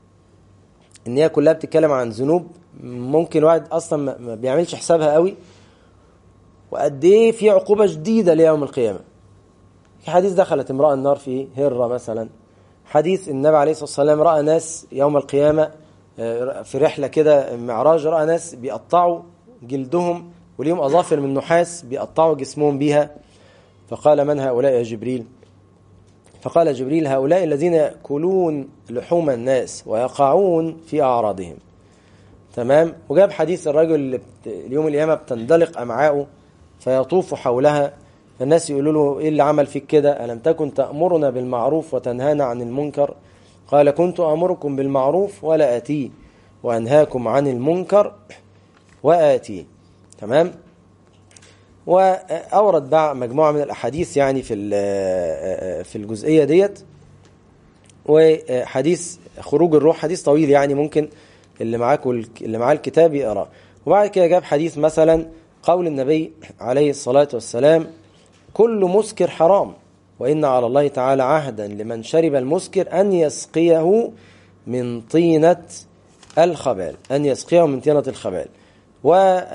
ان هي كلها بتتكلم عن ذنوب ممكن واحد اصلا ما بيعملش حسابها قوي وقد ايه في عقوبة جديدة ليوم القيامة في حديث دخلت امرأة النار في هرة مثلا حديث النبي عليه الصلاة والسلام رأى ناس يوم القيامة في رحلة كده معراج رأى ناس بيقطعوا جلدهم وليهم أظافر من نحاس بيقطعوا جسمهم بيها فقال من هؤلاء يا جبريل فقال جبريل هؤلاء الذين يأكلون لحوم الناس ويقعون في أعراضهم تمام وجاب حديث الرجل اللي اليوم القيامة بتندلق أمعاؤه فيطوف حولها الناس يقولوا له ايه اللي عمل فيك كده ألم تكن تأمرنا بالمعروف وتنهانا عن المنكر قال كنت أمركم بالمعروف ولا آتيه وأنهاكم عن المنكر وآتيه تمام وأورد بقى مجموعة من الأحاديث يعني في في الجزئية ديت وحديث خروج الروح حديث طويل يعني ممكن اللي معاكم اللي معاه الكتاب يقراه وبعد كده جاب حديث مثلا قول النبي عليه الصلاة والسلام كل مسكر حرام وإن على الله تعالى عهدا لمن شرب المسكر أن يسقيه من طينة الخبال أن يسقيه من طينة الخبال و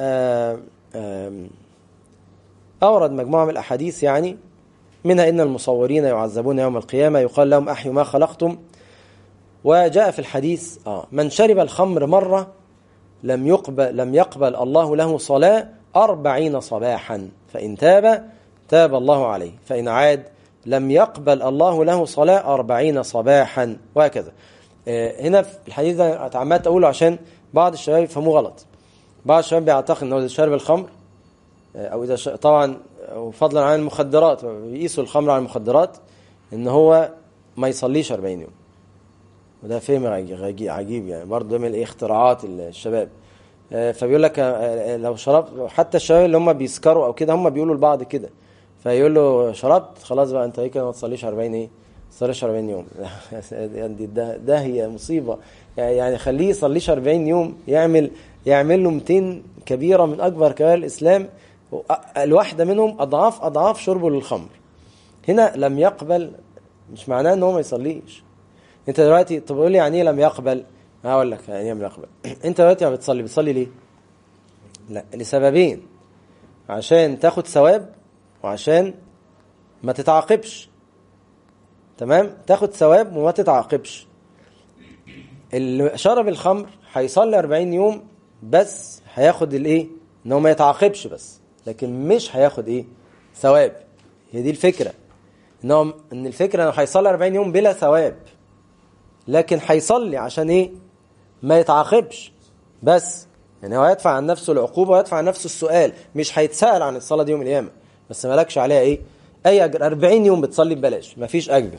أورد مجموعة من الأحاديث يعني منها إن المصورين يعذبون يوم القيامة يقال لهم أحيوا ما خلقتم وجاء في الحديث آه من شرب الخمر مرة لم يقبل لم يقبل الله له صلاة أربعين صباحا فإن تاب تاب الله عليه فإن عاد لم يقبل الله له صلاة أربعين صباحا وهكذا هنا في الحديث ده اتعمدت أقوله عشان بعض الشباب يفهموه غلط بعض الشباب بيعتقد أنه إذا شرب الخمر أو إذا ش... طبعا فضلا عن المخدرات بيقيسوا الخمر على المخدرات إن هو ما يصليش 40 يوم وده فهم عجيب يعني برضه من الاختراعات الشباب فبيقول لك لو شربت حتى الشباب اللي هم بيسكروا او كده هم بيقولوا لبعض كده فيقول له شربت خلاص بقى انت كده ما تصليش 40 ايه ما تصليش 40 يوم يعني ده ده هي مصيبه يعني خليه يصليش 40 يوم يعمل يعمل له 200 كبيره من اكبر كبائر الاسلام الواحده منهم اضعاف اضعاف شربه للخمر هنا لم يقبل مش معناه ان هو ما يصليش انت دلوقتي طب قول لي يعني ايه لم يقبل هقول لك يعني ايه لم يقبل انت دلوقتي ما بتصلي بتصلي ليه لا لسببين عشان تاخد ثواب وعشان ما تتعاقبش تمام تاخد ثواب وما تتعاقبش اللي شرب الخمر هيصلي 40 يوم بس هياخد الايه ان هو ما يتعاقبش بس لكن مش هياخد ايه ثواب هي دي الفكره ان هو ان الفكره انه هيصلي 40 يوم بلا ثواب لكن هيصلي عشان ايه ما يتعاقبش بس يعني هو يدفع عن نفسه العقوبه ويدفع عن نفسه السؤال مش هيتسال عن الصلاه دي يوم القيامه بس مالكش عليها ايه اي اجر 40 يوم بتصلي ببلاش مفيش اجر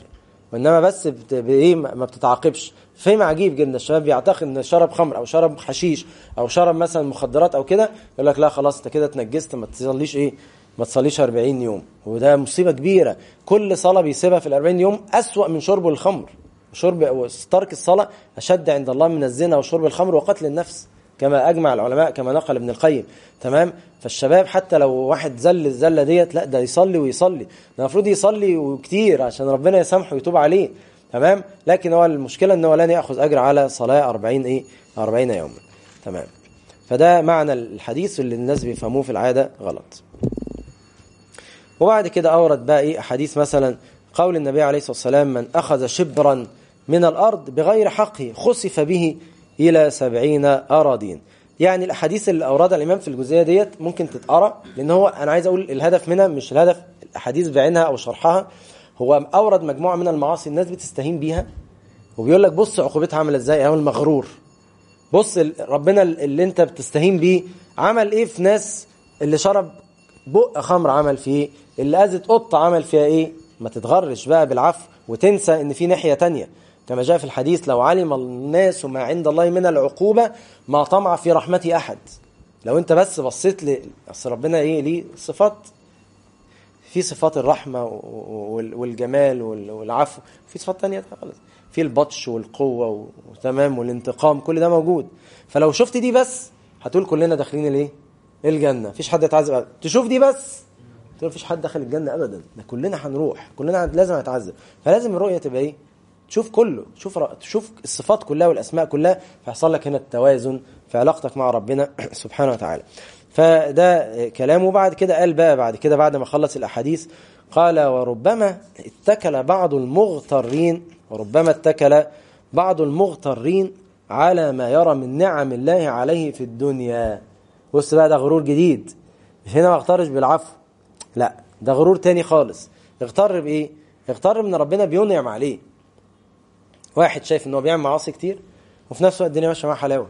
وانما بس بت... بايه ما بتتعاقبش فهم عجيب جدا الشباب بيعتقد ان شرب خمر او شرب حشيش او شرب مثلا مخدرات او كده يقول لك لا خلاص انت كده اتنجست ما تصليش ايه ما تصليش 40 يوم وده مصيبه كبيره كل صلاه بيسيبها في ال 40 يوم اسوا من شرب الخمر شرب ترك الصلاه اشد عند الله من الزنا وشرب الخمر وقتل النفس كما اجمع العلماء كما نقل ابن القيم تمام فالشباب حتى لو واحد زل الزله ديت لا ده يصلي ويصلي ده المفروض يصلي وكتير عشان ربنا يسامحه ويتوب عليه تمام لكن هو المشكله ان هو لن ياخذ اجر على صلاه 40 ايه 40 يوما تمام فده معنى الحديث اللي الناس بيفهموه في العاده غلط وبعد كده اورد بقى ايه احاديث مثلا قول النبي عليه الصلاه والسلام من اخذ شبرا من الارض بغير حقه خسف به الى سبعين اراضين يعني الاحاديث اللي اوردها الامام في الجزئيه ديت ممكن تتقرا لان هو انا عايز اقول الهدف منها مش الهدف الاحاديث بعينها او شرحها هو اورد مجموعه من المعاصي الناس بتستهين بيها وبيقول لك بص عقوبتها عامله ازاي هو المغرور بص ربنا اللي انت بتستهين بيه عمل ايه في ناس اللي شرب بق خمر عمل فيه اللي اذت قطه عمل فيها ايه ما تتغرش بقى بالعفو وتنسى ان في ناحيه تانية كما جاء في الحديث لو علم الناس ما عند الله من العقوبة ما طمع في رحمة أحد لو أنت بس بصيت ل أصل ربنا إيه ليه صفات في صفات الرحمة والجمال والعفو في صفات تانية خالص في البطش والقوة وتمام والانتقام كل ده موجود فلو شفت دي بس هتقول كلنا داخلين الايه الجنة مفيش حد يتعذب تشوف دي بس تقول مفيش حد دخل الجنة أبدا ده كلنا هنروح كلنا لازم نتعذب فلازم الرؤية تبقى ايه تشوف كله تشوف تشوف الصفات كلها والاسماء كلها فيحصل لك هنا التوازن في علاقتك مع ربنا سبحانه وتعالى فده كلامه بعد كده قال بقى بعد كده بعد ما خلص الاحاديث قال وربما اتكل بعض المغترين وربما اتكل بعض المغترين على ما يرى من نعم الله عليه في الدنيا بص بقى ده غرور جديد مش هنا ما اغترش بالعفو لا ده غرور تاني خالص اغتر بايه اغتر من ربنا بينعم عليه واحد شايف ان هو بيعمل معاصي كتير وفي نفس الوقت الدنيا ماشيه معاه حلاوه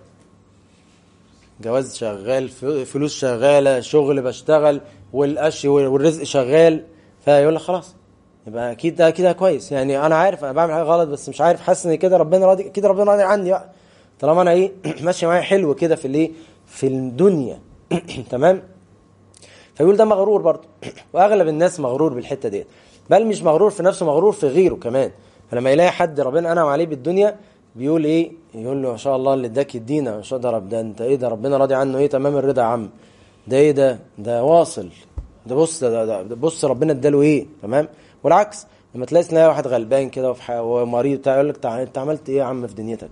جواز شغال فلوس شغاله شغل بشتغل والقش والرزق شغال فيقول لك خلاص يبقى اكيد ده كده كويس يعني انا عارف انا بعمل حاجه غلط بس مش عارف حاسس ان كده ربنا راضي كده ربنا راضي عني بقى طالما انا ايه ماشي معايا حلو كده في الايه في الدنيا تمام فيقول ده مغرور برضه واغلب الناس مغرور بالحته ديت بل مش مغرور في نفسه مغرور في غيره كمان فلما يلاقي حد ربنا انعم عليه بالدنيا بيقول ايه يقول له ما شاء الله اللي اداك يدينا ما شاء الله رب ده انت ايه ده ربنا راضي عنه ايه تمام الرضا يا عم ده ايه ده ده واصل ده بص ده, ده, ده بص ربنا اداله ايه تمام والعكس لما تلاقي تلاقي واحد غلبان كده ومريض بتاع يقول لك انت عملت ايه يا عم في دنيتك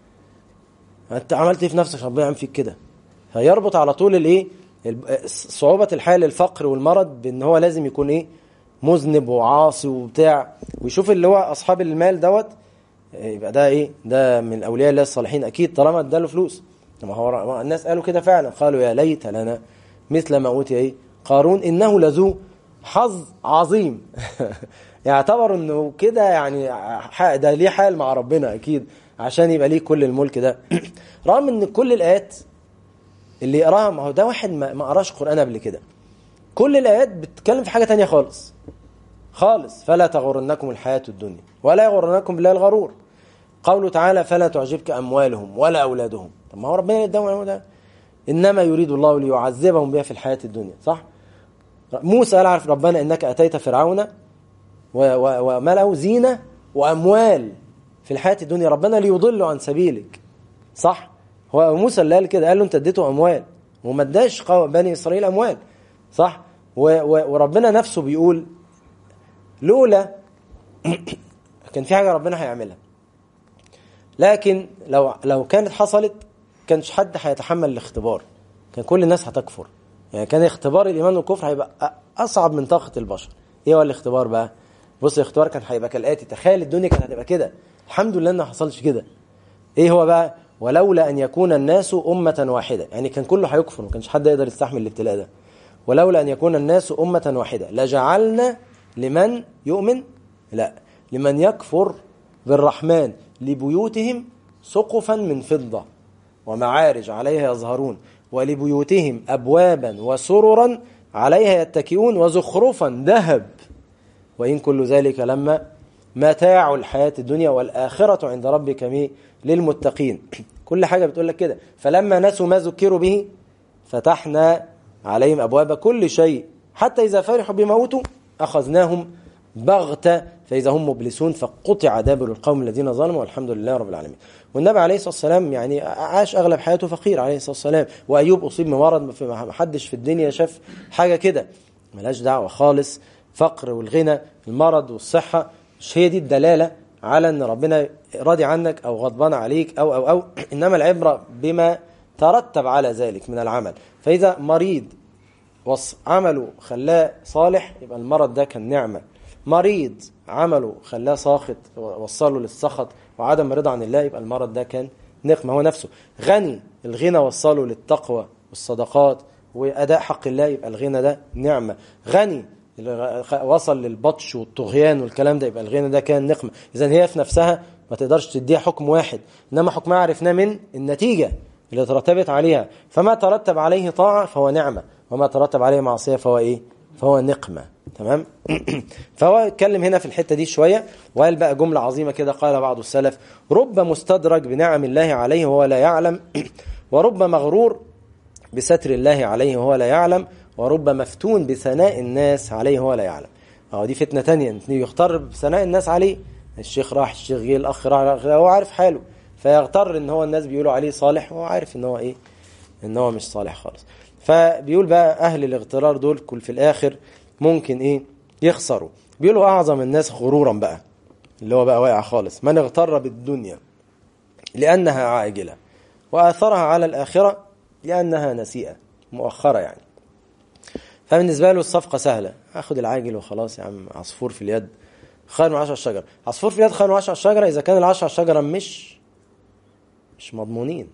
انت عملت ايه في نفسك ربنا يعمل فيك كده فيربط على طول الايه صعوبة الحال الفقر والمرض بان هو لازم يكون ايه مذنب وعاصي وبتاع ويشوف اللي هو اصحاب المال دوت يبقى ده ايه ده من اولياء الله الصالحين اكيد طالما اداله فلوس ما هو الناس قالوا كده فعلا قالوا يا ليت لنا مثل ما اوتي ايه قارون انه لذو حظ عظيم يعتبر انه كده يعني ده ليه حال مع ربنا اكيد عشان يبقى ليه كل الملك ده رغم ان كل الايات اللي يقراها ما هو ده واحد ما قراش قران قبل كده كل الايات بتتكلم في حاجه تانية خالص خالص فلا تغرنكم الحياة الدنيا ولا يغرنكم بالله الغرور قوله تعالى فلا تعجبك أموالهم ولا أولادهم طب ما هو ربنا يدعو ده إنما يريد الله ليعذبهم بها في الحياة الدنيا صح موسى قال عارف ربنا إنك أتيت فرعون وملأه زينة وأموال في الحياة الدنيا ربنا ليضلوا عن سبيلك صح هو موسى اللي قال كده قال له أنت اديته أموال وما اداش بني إسرائيل أموال صح وربنا نفسه بيقول لولا كان في حاجه ربنا هيعملها لكن لو لو كانت حصلت كانش حد هيتحمل الاختبار كان كل الناس هتكفر يعني كان اختبار الايمان والكفر هيبقى اصعب من طاقه البشر ايه هو الاختبار بقى بص الاختبار كان هيبقى كالاتي تخيل الدنيا كانت هتبقى كده الحمد لله انه ما حصلش كده ايه هو بقى ولولا ان يكون الناس امه واحده يعني كان كله هيكفر ما كانش حد يقدر يستحمل الابتلاء ده ولولا ان يكون الناس امه واحده لجعلنا لمن يؤمن لا لمن يكفر بالرحمن لبيوتهم سقفا من فضة ومعارج عليها يظهرون ولبيوتهم أبوابا وسررا عليها يتكئون وزخرفا ذهب وإن كل ذلك لما متاع الحياة الدنيا والآخرة عند ربك مي للمتقين كل حاجة بتقول لك كده فلما نسوا ما ذكروا به فتحنا عليهم أبواب كل شيء حتى إذا فرحوا بما أوتوا أخذناهم بغتة فإذا هم مبلسون فقطع دابر القوم الذين ظلموا والحمد لله رب العالمين والنبي عليه الصلاة والسلام يعني عاش أغلب حياته فقير عليه الصلاة والسلام وأيوب أصيب بمرض ما حدش في الدنيا شاف حاجة كده ملاش دعوة خالص فقر والغنى المرض والصحة مش هي دي الدلالة على أن ربنا راضي عنك أو غضبان عليك أو أو أو إنما العبرة بما ترتب على ذلك من العمل فإذا مريض عمله خلاه صالح يبقى المرض ده كان نعمة مريض عمله خلاه ساخط وصله للسخط وعدم الرضا عن الله يبقى المرض ده كان نقمة هو نفسه غني الغنى وصله للتقوى والصدقات وأداء حق الله يبقى الغنى ده نعمة غني وصل للبطش والطغيان والكلام ده يبقى الغنى ده كان نقمة إذا هي في نفسها ما تقدرش تديها حكم واحد إنما حكمها عرفناه من النتيجة اللي ترتبت عليها فما ترتب عليه طاعة فهو نعمة وما ترتب عليه معصية فهو إيه فهو نقمة تمام فهو اتكلم هنا في الحتة دي شوية وقال بقى جملة عظيمة كده قال بعض السلف رب مستدرج بنعم الله عليه وهو لا يعلم ورب مغرور بستر الله عليه وهو لا يعلم ورب مفتون بثناء الناس عليه وهو لا يعلم اهو دي فتنة تانية يختار بثناء الناس عليه الشيخ راح الشيخ جه الاخ راح هو عارف حاله فيغتر ان هو الناس بيقولوا عليه صالح وهو عارف ان هو ايه ان هو مش صالح خالص فبيقول بقى اهل الاغترار دول كل في الاخر ممكن ايه يخسروا بيقولوا اعظم الناس غرورا بقى اللي هو بقى واقع خالص من اغتر بالدنيا لانها عاجله واثرها على الاخره لانها نسيئه مؤخره يعني فبالنسبه له الصفقه سهله اخد العاجل وخلاص يا عم عصفور في اليد خير من 10 الشجره عصفور في اليد خير من 10 الشجره اذا كان ال10 الشجره مش مش مضمونين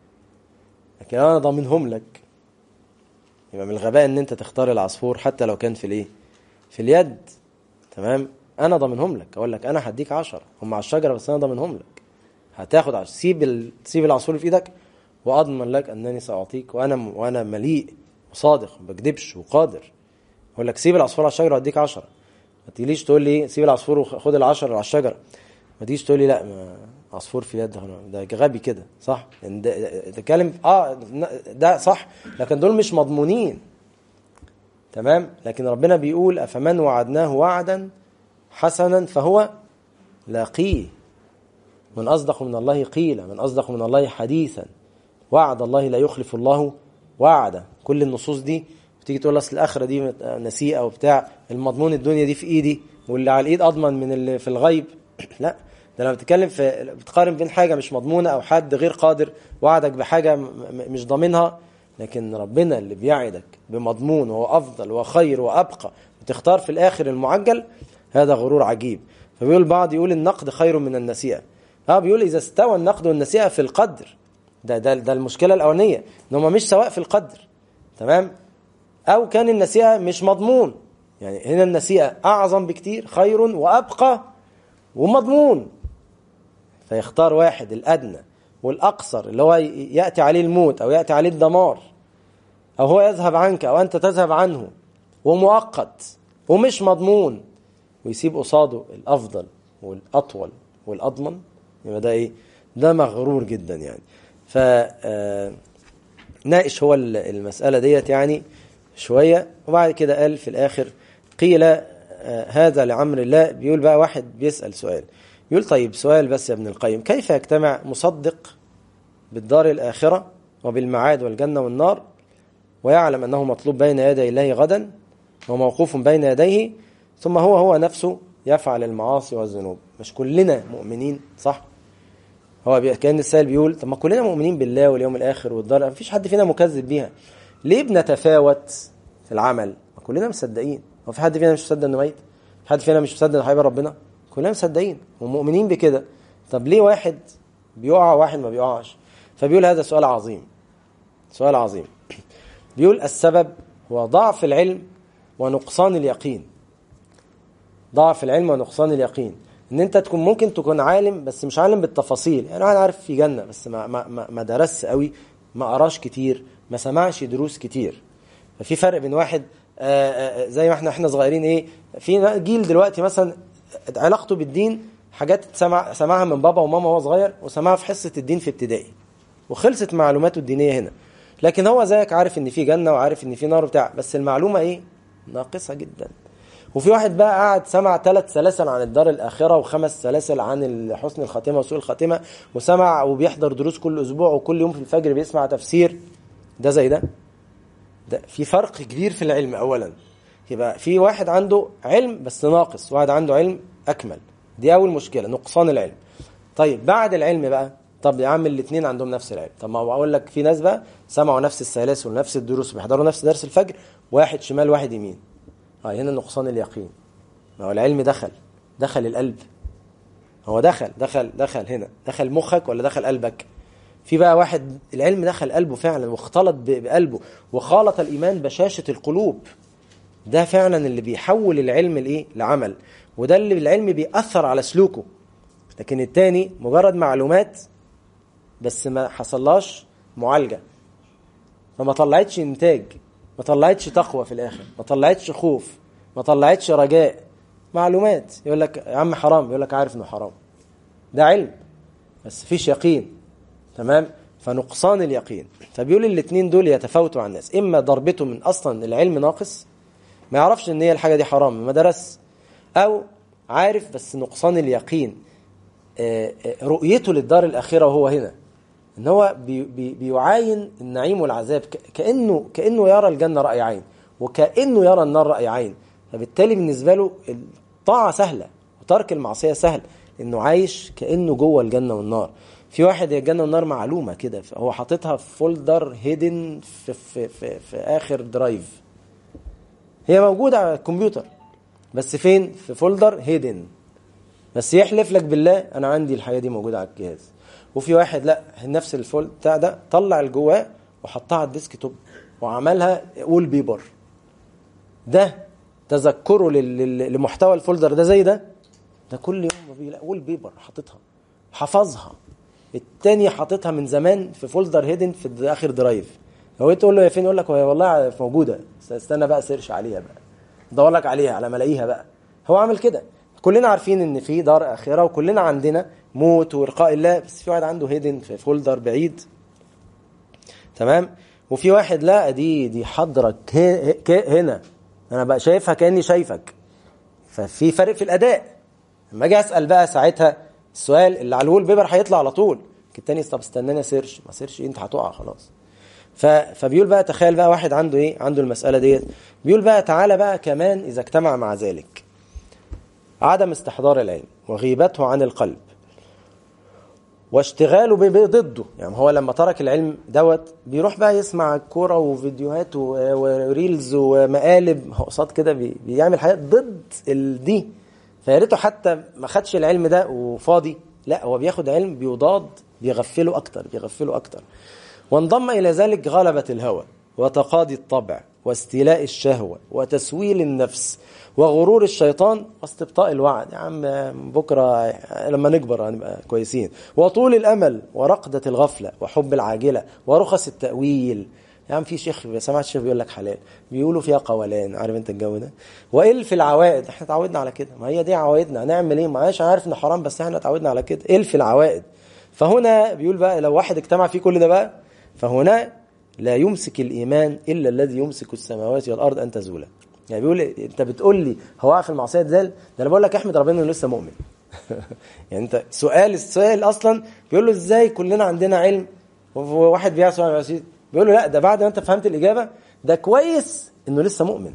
لكن انا ضامنهم لك يبقى من الغباء ان انت تختار العصفور حتى لو كان في الايه في اليد تمام انا ضامنهم لك اقول لك انا هديك 10 هم على الشجره بس انا ضامنهم لك هتاخد عشر. سيب ال... سيب العصفور في ايدك واضمن لك انني ساعطيك وانا وانا مليء وصادق ما بكذبش وقادر اقول لك سيب العصفور على الشجره واديك 10 ما تجيليش تقول لي سيب العصفور وخد ال10 على الشجره ما تجيش تقول لي لا ما عصفور في يد ده غبي كده صح تتكلم اه ده صح لكن دول مش مضمونين تمام لكن ربنا بيقول افمن وعدناه وعدا حسنا فهو لاقيه من اصدق من الله قيلا من اصدق من الله حديثا وعد الله لا يخلف الله وعده كل النصوص دي بتيجي تقول اصل الاخره دي نسيئه وبتاع المضمون الدنيا دي في ايدي واللي على الايد اضمن من اللي في الغيب لا ده لما بتتكلم في بتقارن بين حاجه مش مضمونه او حد غير قادر وعدك بحاجه مش ضامنها لكن ربنا اللي بيعدك بمضمون وهو افضل وخير وابقى وتختار في الاخر المعجل هذا غرور عجيب فبيقول البعض يقول النقد خير من النسيئه اه بيقول اذا استوى النقد والنسيئه في القدر ده ده ده المشكله الاولانيه ان هم مش سواء في القدر تمام او كان النسيئه مش مضمون يعني هنا النسيئه اعظم بكتير خير وابقى ومضمون فيختار واحد الأدنى والأقصر اللي هو يأتي عليه الموت أو يأتي عليه الدمار أو هو يذهب عنك أو أنت تذهب عنه ومؤقت ومش مضمون ويسيب قصاده الأفضل والأطول والأضمن يبقى ده إيه ده مغرور جدا يعني ف ناقش هو المسألة ديت يعني شوية وبعد كده قال في الآخر قيل هذا لعمر الله بيقول بقى واحد بيسأل سؤال يقول طيب سؤال بس يا ابن القيم كيف يجتمع مصدق بالدار الآخرة وبالمعاد والجنة والنار ويعلم أنه مطلوب بين يدي الله غدا وموقوف بين يديه ثم هو هو نفسه يفعل المعاصي والذنوب مش كلنا مؤمنين صح هو كان السائل بيقول طب ما كلنا مؤمنين بالله واليوم الآخر والدار مفيش حد فينا مكذب بيها ليه بنتفاوت في العمل ما كلنا مصدقين هو في حد فينا مش مصدق انه ميت في حد فينا مش مصدق انه هيبقى ربنا كلنا مصدقين ومؤمنين بكده طب ليه واحد بيقع واحد ما بيقعش فبيقول هذا سؤال عظيم سؤال عظيم بيقول السبب هو ضعف العلم ونقصان اليقين ضعف العلم ونقصان اليقين ان انت تكون ممكن تكون عالم بس مش عالم بالتفاصيل يعني انا عارف في جنه بس ما ما ما, ما درس قوي ما قراش كتير ما سمعش دروس كتير ففي فرق بين واحد آآ آآ زي ما احنا احنا صغيرين ايه في جيل دلوقتي مثلا علاقته بالدين حاجات سمع سمعها من بابا وماما وهو صغير وسمعها في حصه الدين في ابتدائي وخلصت معلوماته الدينيه هنا لكن هو زيك عارف ان في جنه وعارف ان في نار بتاع بس المعلومه ايه ناقصه جدا وفي واحد بقى قاعد سمع ثلاث سلاسل عن الدار الاخره وخمس سلاسل عن حسن الخاتمه وسوء الخاتمه وسمع وبيحضر دروس كل اسبوع وكل يوم في الفجر بيسمع تفسير ده زي ده ده في فرق كبير في العلم اولا يبقى في واحد عنده علم بس ناقص واحد عنده علم اكمل دي اول مشكله نقصان العلم طيب بعد العلم بقى طب يا عم الاثنين عندهم نفس العلم طب ما هو اقول لك في ناس بقى سمعوا نفس السلاسل ونفس الدروس وبيحضروا نفس درس الفجر واحد شمال واحد يمين اه هنا نقصان اليقين ما هو العلم دخل دخل القلب هو دخل دخل دخل هنا دخل مخك ولا دخل قلبك في بقى واحد العلم دخل قلبه فعلا واختلط بقلبه وخالط الايمان بشاشه القلوب ده فعلا اللي بيحول العلم لايه لعمل وده اللي العلم بيأثر على سلوكه لكن التاني مجرد معلومات بس ما حصلهاش معالجه فما طلعتش انتاج ما طلعتش تقوى في الاخر ما طلعتش خوف ما طلعتش رجاء معلومات يقول لك يا عم حرام يقول لك عارف انه حرام ده علم بس فيش يقين تمام فنقصان اليقين فبيقول الاثنين دول يتفاوتوا عن الناس اما ضربته من اصلا العلم ناقص ما يعرفش ان هي الحاجه دي حرام ما درس او عارف بس نقصان اليقين رؤيته للدار الاخره وهو هنا ان هو بي بي بيعاين النعيم والعذاب كانه كانه يرى الجنه راي عين وكانه يرى النار راي عين فبالتالي بالنسبه له الطاعه سهله وترك المعصيه سهل انه عايش كانه جوه الجنه والنار في واحد الجنه والنار معلومه كده هو حاططها في فولدر هيدن في, في, في, في اخر درايف هي موجوده على الكمبيوتر بس فين في فولدر هيدن بس يحلف لك بالله انا عندي الحاجه دي موجوده على الجهاز وفي واحد لا نفس الفول بتاع ده طلع الجواه وحطها على الديسك توب وعملها وول بيبر ده تذكره لمحتوى الفولدر ده زي ده ده كل يوم بيلاقي وول بيبر حاططها حفظها التاني حاططها من زمان في فولدر هيدن في اخر درايف هو تقول له يا فين يقول لك والله موجوده استنى بقى سيرش عليها بقى دور لك عليها على ما الاقيها بقى هو عامل كده كلنا عارفين ان في دار اخره وكلنا عندنا موت ولقاء الله بس في واحد عنده هيدن في فولدر بعيد تمام وفي واحد لا دي دي حضرك هنا انا بقى شايفها كاني شايفك ففي فرق في الاداء لما اجي اسال بقى ساعتها السؤال اللي على الوول بيبر هيطلع على طول التاني طب استناني سيرش ما سيرش انت هتقع خلاص فبيقول بقى تخيل بقى واحد عنده ايه عنده المساله ديت بيقول بقى تعالى بقى كمان اذا اجتمع مع ذلك عدم استحضار العلم وغيبته عن القلب واشتغاله ضده يعني هو لما ترك العلم دوت بيروح بقى يسمع كوره وفيديوهات وريلز ومقالب قصاد كده بيعمل حاجات ضد دي فيا ريته حتى ما خدش العلم ده وفاضي لا هو بياخد علم بيضاد بيغفله اكتر بيغفله اكتر وانضم الى ذلك غلبه الهوى وتقاضي الطبع واستيلاء الشهوه وتسويل النفس وغرور الشيطان واستبطاء الوعد يا عم بكره لما نكبر هنبقى كويسين وطول الامل ورقده الغفله وحب العاجله ورخص التاويل يا عم في شيخ سمعت شيخ بيقول لك حلال بيقولوا فيها قولان عارف انت الجو ده والف العوائد احنا اتعودنا على كده ما هي دي عوائدنا هنعمل ايه معلش عارف ان حرام بس احنا اتعودنا على كده الف العوائد فهنا بيقول بقى لو واحد اجتمع فيه كل ده بقى فهنا لا يمسك الايمان الا الذي يمسك السماوات والارض ان تزولا يعني بيقول انت بتقول لي هو في المعصيه زال ده انا بقول لك احمد ربنا انه لسه مؤمن يعني انت سؤال السؤال اصلا بيقول له ازاي كلنا عندنا علم وواحد بيعصي بيقول له لا ده بعد ما انت فهمت الاجابه ده كويس انه لسه مؤمن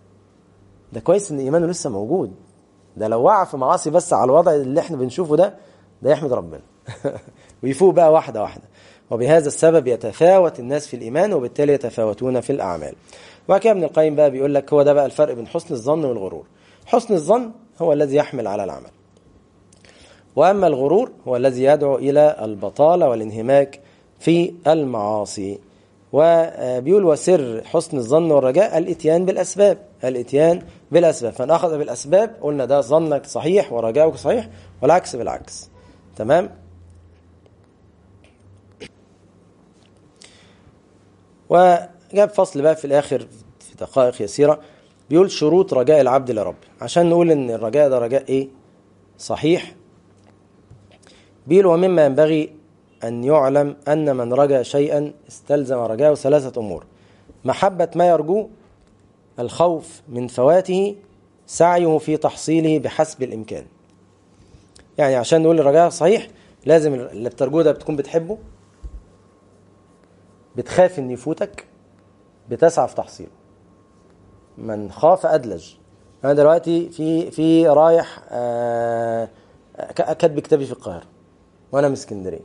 ده كويس ان ايمانه لسه موجود ده لو وقع في معاصي بس على الوضع اللي احنا بنشوفه ده ده يحمد ربنا ويفوق بقى واحده واحده وبهذا السبب يتفاوت الناس في الايمان وبالتالي يتفاوتون في الاعمال وبعد كده ابن القيم بقى بيقول لك هو ده بقى الفرق بين حسن الظن والغرور حسن الظن هو الذي يحمل على العمل واما الغرور هو الذي يدعو الى البطاله والانهماك في المعاصي وبيقول وسر حسن الظن والرجاء الاتيان بالاسباب الاتيان بالاسباب فان اخذ بالاسباب قلنا ده ظنك صحيح ورجاؤك صحيح والعكس بالعكس تمام وجاب فصل بقى في الاخر في دقائق يسيره بيقول شروط رجاء العبد لرب عشان نقول ان الرجاء ده رجاء ايه صحيح بيقول ومما ينبغي أن يعلم أن من رجا شيئا استلزم رجاءه ثلاثة أمور محبة ما يرجوه الخوف من فواته سعيه في تحصيله بحسب الإمكان يعني عشان نقول الرجاء صحيح لازم اللي بترجوه ده بتكون بتحبه بتخاف ان يفوتك بتسعى في تحصيله من خاف ادلج انا دلوقتي في في رايح آه كاتب كتابي في القاهره وانا من اسكندريه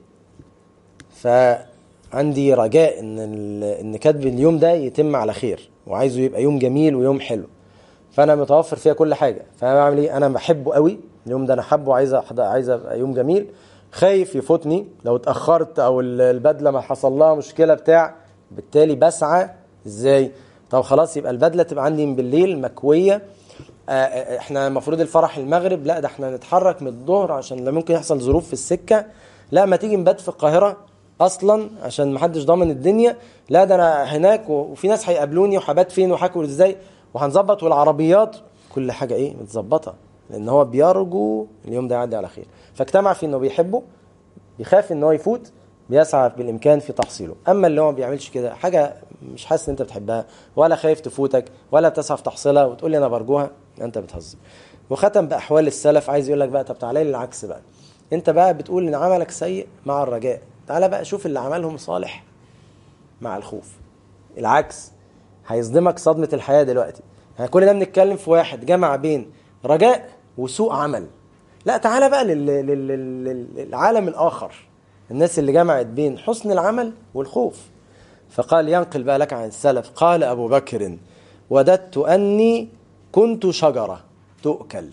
فعندي رجاء ان ان كتب اليوم ده يتم على خير وعايزه يبقى يوم جميل ويوم حلو فانا متوفر فيها كل حاجه فانا بعمل ايه انا بحبه قوي اليوم ده انا حابه عايز عايز ابقى يوم جميل خايف يفوتني لو اتاخرت او البدله ما حصل لها مشكله بتاع بالتالي بسعى ازاي طب خلاص يبقى البدله تبقى عندي من بالليل مكويه احنا المفروض الفرح المغرب لا ده احنا نتحرك من الظهر عشان لا ممكن يحصل ظروف في السكه لا ما تيجي نبات في القاهره اصلا عشان ما حدش ضامن الدنيا لا ده انا هناك وفي ناس هيقابلوني وهبات فين وهاكل ازاي وهنظبط والعربيات كل حاجه ايه متظبطه لان هو بيرجو اليوم ده يعدي على خير فاجتمع في انه بيحبه بيخاف ان هو يفوت بيسعى بالامكان في تحصيله اما اللي هو ما بيعملش كده حاجه مش حاسس ان انت بتحبها ولا خايف تفوتك ولا بتسعى في تحصيلها وتقول لي انا برجوها انت بتهزر وختم باحوال السلف عايز يقول لك بقى طب تعالى لي العكس بقى انت بقى بتقول ان عملك سيء مع الرجاء تعالى بقى شوف اللي عملهم صالح مع الخوف العكس هيصدمك صدمه الحياه دلوقتي يعني كل ده بنتكلم في واحد جمع بين رجاء وسوء عمل لا تعالى بقى لل... لل... لل... للعالم الاخر الناس اللي جمعت بين حسن العمل والخوف فقال ينقل بقى لك عن السلف قال ابو بكر وددت اني كنت شجره تؤكل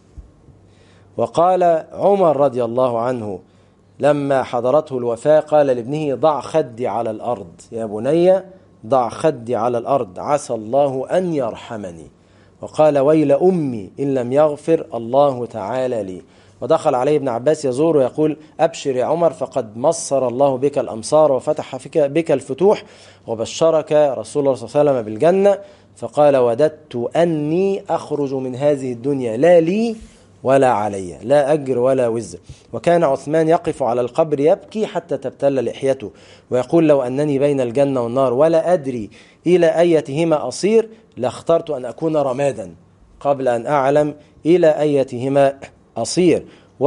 وقال عمر رضي الله عنه لما حضرته الوفاه قال لابنه ضع خدي على الارض يا بني ضع خدي على الارض عسى الله ان يرحمني وقال ويل امي ان لم يغفر الله تعالى لي ودخل عليه ابن عباس يزور ويقول أبشر يا عمر فقد مصر الله بك الأمصار وفتح بك الفتوح وبشرك رسول الله صلى الله عليه وسلم بالجنة فقال وددت أني أخرج من هذه الدنيا لا لي ولا علي لا أجر ولا وزر وكان عثمان يقف على القبر يبكي حتى تبتل لحيته ويقول لو أنني بين الجنة والنار ولا أدري إلى أيتهما أصير لاخترت أن أكون رمادا قبل أن أعلم إلى أيتهما أصير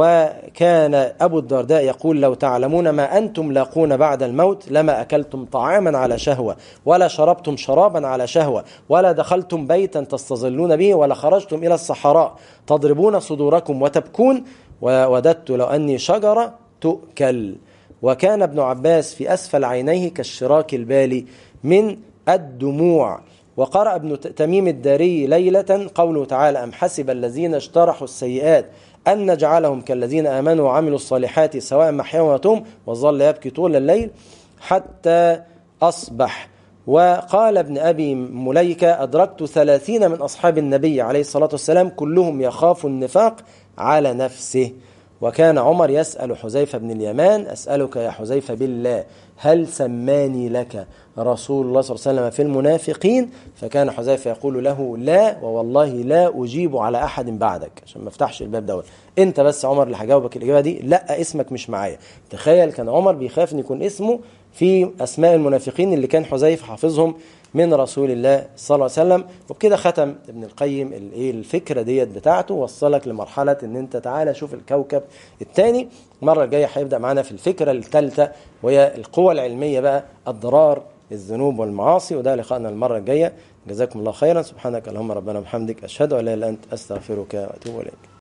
وكان أبو الدرداء يقول لو تعلمون ما أنتم لاقون بعد الموت لما أكلتم طعاما على شهوة ولا شربتم شرابا على شهوة ولا دخلتم بيتا تستظلون به ولا خرجتم إلى الصحراء تضربون صدوركم وتبكون ووددت لو أني شجرة تؤكل وكان ابن عباس في أسفل عينيه كالشراك البالي من الدموع وقرأ ابن تميم الداري ليلة قوله تعالى أم حسب الذين اجترحوا السيئات أن نجعلهم كالذين آمنوا وعملوا الصالحات سواء محيا وماتهم وظل يبكي طول الليل حتى أصبح وقال ابن أبي مليكة أدركت ثلاثين من أصحاب النبي عليه الصلاة والسلام كلهم يخاف النفاق على نفسه وكان عمر يسأل حذيفة بن اليمان أسألك يا حذيفة بالله هل سماني لك رسول الله صلى الله عليه وسلم في المنافقين فكان حذيفة يقول له لا ووالله لا أجيب على أحد بعدك عشان ما افتحش الباب دوت أنت بس عمر اللي هجاوبك الإجابة دي لا اسمك مش معايا تخيل كان عمر بيخاف أن يكون اسمه في أسماء المنافقين اللي كان حذيفة حافظهم من رسول الله صلى الله عليه وسلم وبكده ختم ابن القيم الفكرة ديت بتاعته وصلك لمرحلة ان انت تعالى شوف الكوكب الثاني المرة الجاية هيبدأ معانا في الفكرة الثالثة وهي القوى العلمية بقى الضرار الذنوب والمعاصي وده لقاءنا المرة الجاية جزاكم الله خيرا سبحانك اللهم ربنا وبحمدك أشهد أن لا إله إلا أنت أستغفرك وأتوب إليك